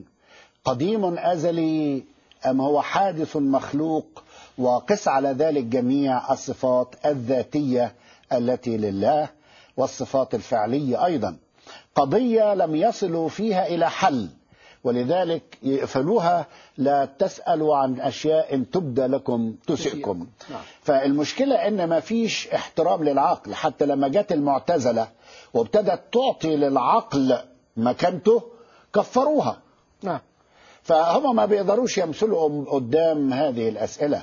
Speaker 2: قديم أزلي أم هو حادث مخلوق وقس على ذلك جميع الصفات الذاتية التي لله والصفات الفعلية أيضا قضية لم يصلوا فيها إلى حل ولذلك يقفلوها لا تسألوا عن أشياء تبدى لكم تسئكم
Speaker 1: نعم.
Speaker 2: فالمشكلة إن ما فيش احترام للعقل حتى لما جت المعتزلة وابتدت تعطي للعقل مكانته كفروها
Speaker 1: نعم
Speaker 2: فهم ما بيقدروش يمثلوا قدام هذه الأسئلة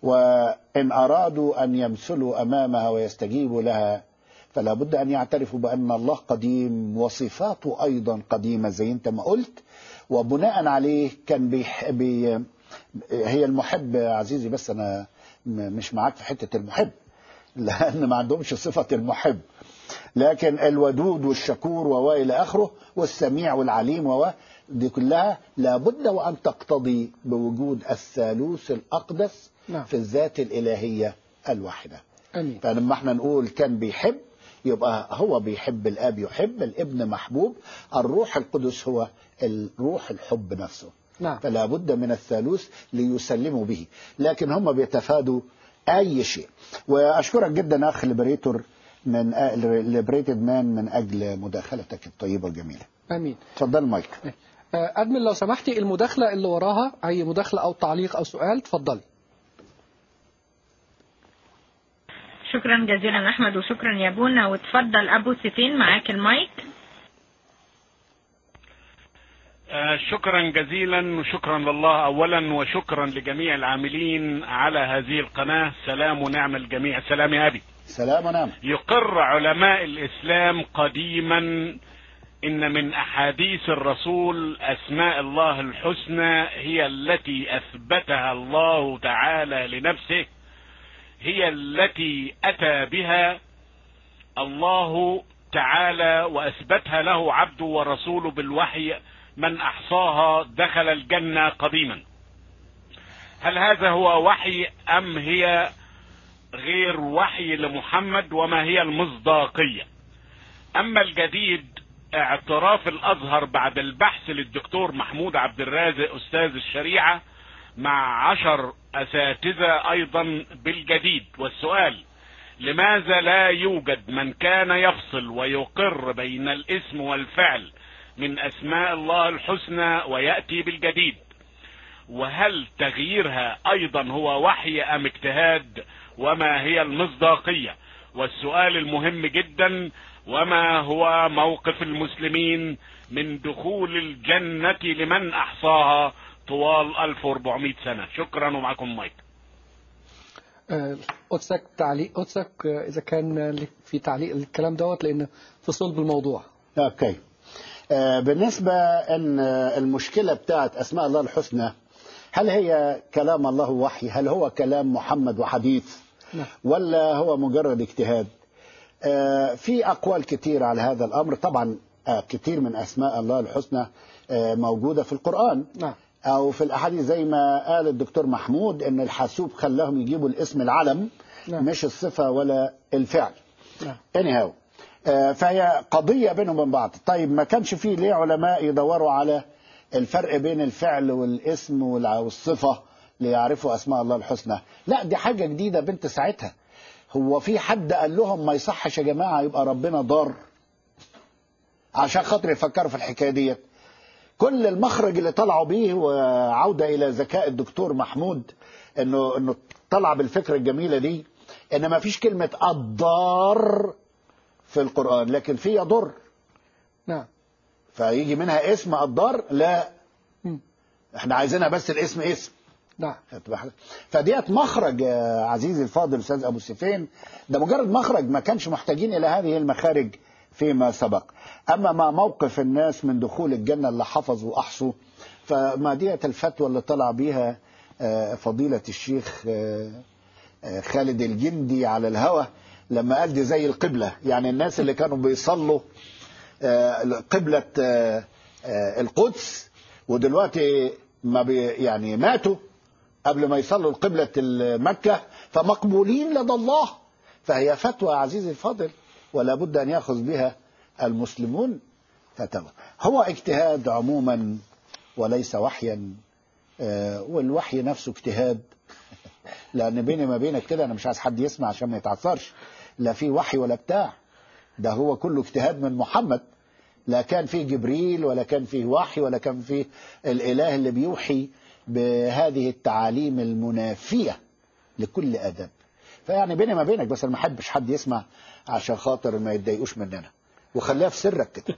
Speaker 2: وإن أرادوا أن يمثلوا أمامها ويستجيبوا لها فلا بد أن يعترفوا بأن الله قديم وصفاته أيضا قديمة زي أنت ما قلت وبناء عليه كان بيح بي هي المحب يا عزيزي بس أنا م- مش معاك في حتة المحب لان ما عندهمش صفه المحب لكن الودود والشكور والى اخره والسميع والعليم و دي كلها لابد وان تقتضي بوجود الثالوث الاقدس
Speaker 1: نعم.
Speaker 2: في الذات الالهيه الواحده
Speaker 1: امين
Speaker 2: فلما احنا نقول كان بيحب يبقى هو بيحب الاب يحب الابن محبوب الروح القدس هو الروح الحب نفسه
Speaker 1: نعم
Speaker 2: فلا بد من الثالوث ليسلموا به لكن هم بيتفادوا اي شيء واشكرك جدا اخ ليبريتور من ليبريتد مان من اجل مداخلتك الطيبه الجميله
Speaker 1: امين
Speaker 2: اتفضل مايك
Speaker 1: آه، ادمن لو سمحتي المداخله اللي وراها اي مداخله او تعليق او سؤال اتفضلي
Speaker 3: شكرا جزيلا احمد وشكرا يا بونا وتفضل ابو سيفين معاك المايك
Speaker 8: آه، شكرا جزيلا وشكرا لله اولا وشكرا لجميع العاملين على هذه القناه سلام ونعم الجميع سلام يا ابي
Speaker 2: سلام ونعم
Speaker 8: يقر علماء الاسلام قديما ان من احاديث الرسول اسماء الله الحسنى هي التي اثبتها الله تعالى لنفسه هي التي اتى بها الله تعالى واثبتها له عبده ورسوله بالوحي من احصاها دخل الجنه قديما هل هذا هو وحي ام هي غير وحي لمحمد وما هي المصداقيه اما الجديد اعتراف الازهر بعد البحث للدكتور محمود عبد الرازق استاذ الشريعه مع عشر اساتذه ايضا بالجديد والسؤال لماذا لا يوجد من كان يفصل ويقر بين الاسم والفعل من اسماء الله الحسنى وياتي بالجديد وهل تغييرها ايضا هو وحي ام اجتهاد وما هي المصداقيه والسؤال المهم جدا وما هو موقف المسلمين من دخول الجنه لمن احصاها طوال 1400 سنه شكرا ومعكم مايك
Speaker 1: آه، قدسك تعليق قدسك آه، اذا كان لك في تعليق الكلام دوت لان في صلب الموضوع
Speaker 2: اوكي آه، بالنسبة ان آه، المشكلة بتاعت اسماء الله الحسنى هل هي كلام الله وحي هل هو كلام محمد وحديث
Speaker 1: نعم.
Speaker 2: ولا هو مجرد اجتهاد آه، في اقوال كتير على هذا الامر طبعا آه، كتير من اسماء الله الحسنى آه، موجودة في القرآن
Speaker 1: نعم
Speaker 2: او في الاحاديث زي ما قال الدكتور محمود ان الحاسوب خلاهم يجيبوا الاسم العلم
Speaker 1: نعم.
Speaker 2: مش الصفة ولا الفعل
Speaker 1: نعم
Speaker 2: anyhow آه، فهي قضية بينهم وبين بعض طيب ما كانش فيه ليه علماء يدوروا على الفرق بين الفعل والاسم والع- والصفة ليعرفوا أسماء الله الحسنى لا دي حاجة جديدة بنت ساعتها هو في حد قال لهم ما يصحش يا جماعة يبقى ربنا ضار عشان خاطر يفكروا في الحكاية ديت كل المخرج اللي طلعوا بيه وعودة إلى ذكاء الدكتور محمود إنه إنه طلع بالفكرة الجميلة دي إن ما فيش كلمة الضار في القرآن لكن في يضر
Speaker 1: نعم
Speaker 2: فيجي منها اسم الضار لا
Speaker 1: مم.
Speaker 2: احنا عايزينها بس الاسم اسم
Speaker 1: نعم
Speaker 2: فديت مخرج يا عزيزي الفاضل استاذ ابو سيفين ده مجرد مخرج ما كانش محتاجين الى هذه المخارج فيما سبق اما ما موقف الناس من دخول الجنه اللي حفظوا واحصوا فما ديت الفتوى اللي طلع بيها آه، فضيله الشيخ آه، آه، خالد الجندي على الهوى لما قال دي زي القبله يعني الناس اللي كانوا بيصلوا آه، قبله آه، آه، القدس ودلوقتي ما بي يعني ماتوا قبل ما يصلوا القبلة مكة فمقبولين لدى الله فهي فتوى عزيزي الفاضل ولا بد أن يأخذ بها المسلمون فتوى هو اجتهاد عموما وليس وحيا آه، والوحي نفسه اجتهاد لأن بيني ما بينك كده أنا مش عايز حد يسمع عشان ما يتعثرش لا في وحي ولا بتاع ده هو كله اجتهاد من محمد لا كان فيه جبريل ولا كان فيه وحي ولا كان فيه الإله اللي بيوحي بهذه التعاليم المنافية لكل أدب فيعني بيني ما بينك بس أنا ما أحبش حد يسمع عشان خاطر ما يتضايقوش مننا وخليها في سرك كده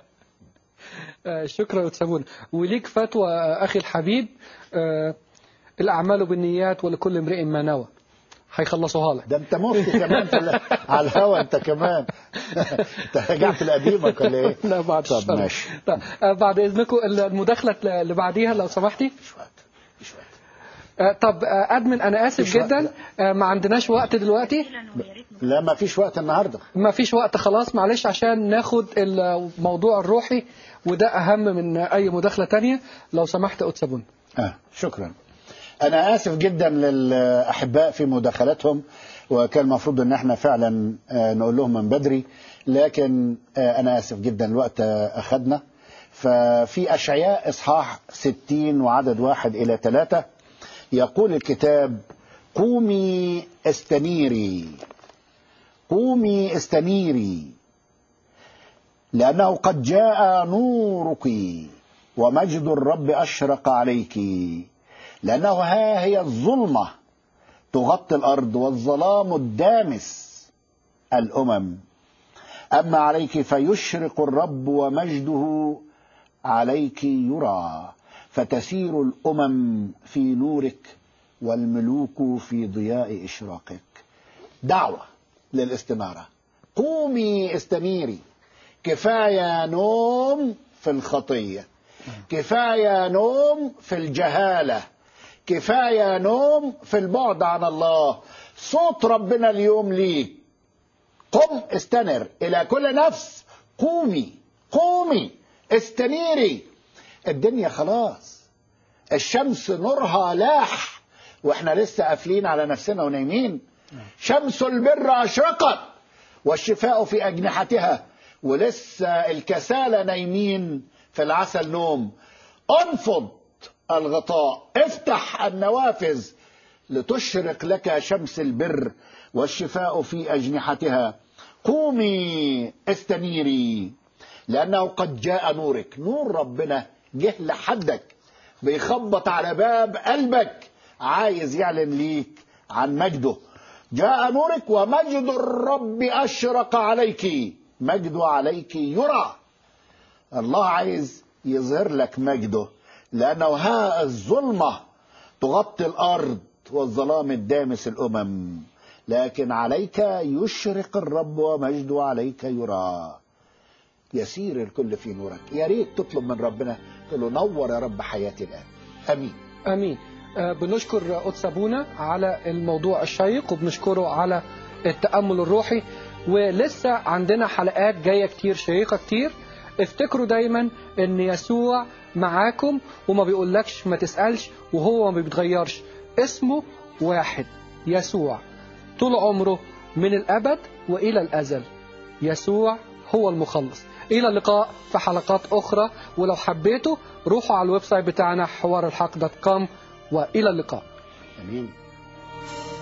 Speaker 1: آه، شكرا يا أستاذ وليك فتوى آه، أخي الحبيب آه، الأعمال بالنيات ولكل امرئ ما نوى هيخلصوها لك
Speaker 2: ده انت مفتي كمان في ال- على الهوا انت كمان انت رجعت لقديمك ولا ايه؟
Speaker 1: لا بعد
Speaker 2: طب
Speaker 1: الشر.
Speaker 2: ماشي
Speaker 1: طب، آه، بعد إذنكم المداخلة اللي بعديها لو سمحتي
Speaker 2: مش وقت مش وقت
Speaker 1: آه، طب آه، ادمن انا اسف
Speaker 2: مفيش وقت،
Speaker 1: جدا آه، ما عندناش وقت دلوقتي
Speaker 2: لا ما فيش وقت النهارده
Speaker 1: ما فيش وقت خلاص معلش عشان ناخد الموضوع الروحي وده اهم من اي مداخله تانية لو سمحت اتسبون
Speaker 2: آه شكرا أنا آسف جدا للأحباء في مداخلتهم وكان المفروض أن احنا فعلا آه، نقول لهم من بدري لكن آه، أنا آسف جدا الوقت آه، أخذنا ففي أشعياء إصحاح 60 وعدد واحد إلى ثلاثة يقول الكتاب قومي استنيري قومي استنيري لأنه قد جاء نورك ومجد الرب أشرق عليك لأنه ها هي الظلمة تغطي الأرض والظلام الدامس الأمم أما عليك فيشرق الرب ومجده عليك يرى فتسير الأمم في نورك والملوك في ضياء إشراقك دعوة للاستنارة قومي استنيري كفاية نوم في الخطية كفاية نوم في الجهالة كفاية نوم في البعد عن الله صوت ربنا اليوم ليك قم استنر إلى كل نفس قومي قومي استنيري الدنيا خلاص الشمس نورها لاح واحنا لسه قافلين على نفسنا ونايمين شمس البر أشرقت والشفاء في أجنحتها ولسه الكسالى نايمين في العسل نوم انفض الغطاء افتح النوافذ لتشرق لك شمس البر والشفاء في أجنحتها قومي استنيري لأنه قد جاء نورك نور ربنا جه لحدك بيخبط على باب قلبك عايز يعلن ليك عن مجده جاء نورك ومجد الرب أشرق عليك مجده عليك يرى الله عايز يظهر لك مجده لأنه ها الظلمة تغطي الأرض والظلام الدامس الأمم لكن عليك يشرق الرب ومجده عليك يرى يسير الكل في نورك يا ريت تطلب من ربنا تقول له نور يا رب حياتي الآن أمين
Speaker 1: امين آه، بنشكر قدس ابونا على الموضوع الشيق وبنشكره على التامل الروحي ولسه عندنا حلقات جايه كتير شيقه كتير افتكروا دايما ان يسوع معاكم وما بيقولكش ما تسالش وهو ما بيتغيرش اسمه واحد يسوع طول عمره من الابد والى الازل يسوع هو المخلص الى اللقاء في حلقات اخرى ولو حبيتوا روحوا على الويب سايت بتاعنا حوار الحق دوت كوم والى اللقاء
Speaker 2: أمين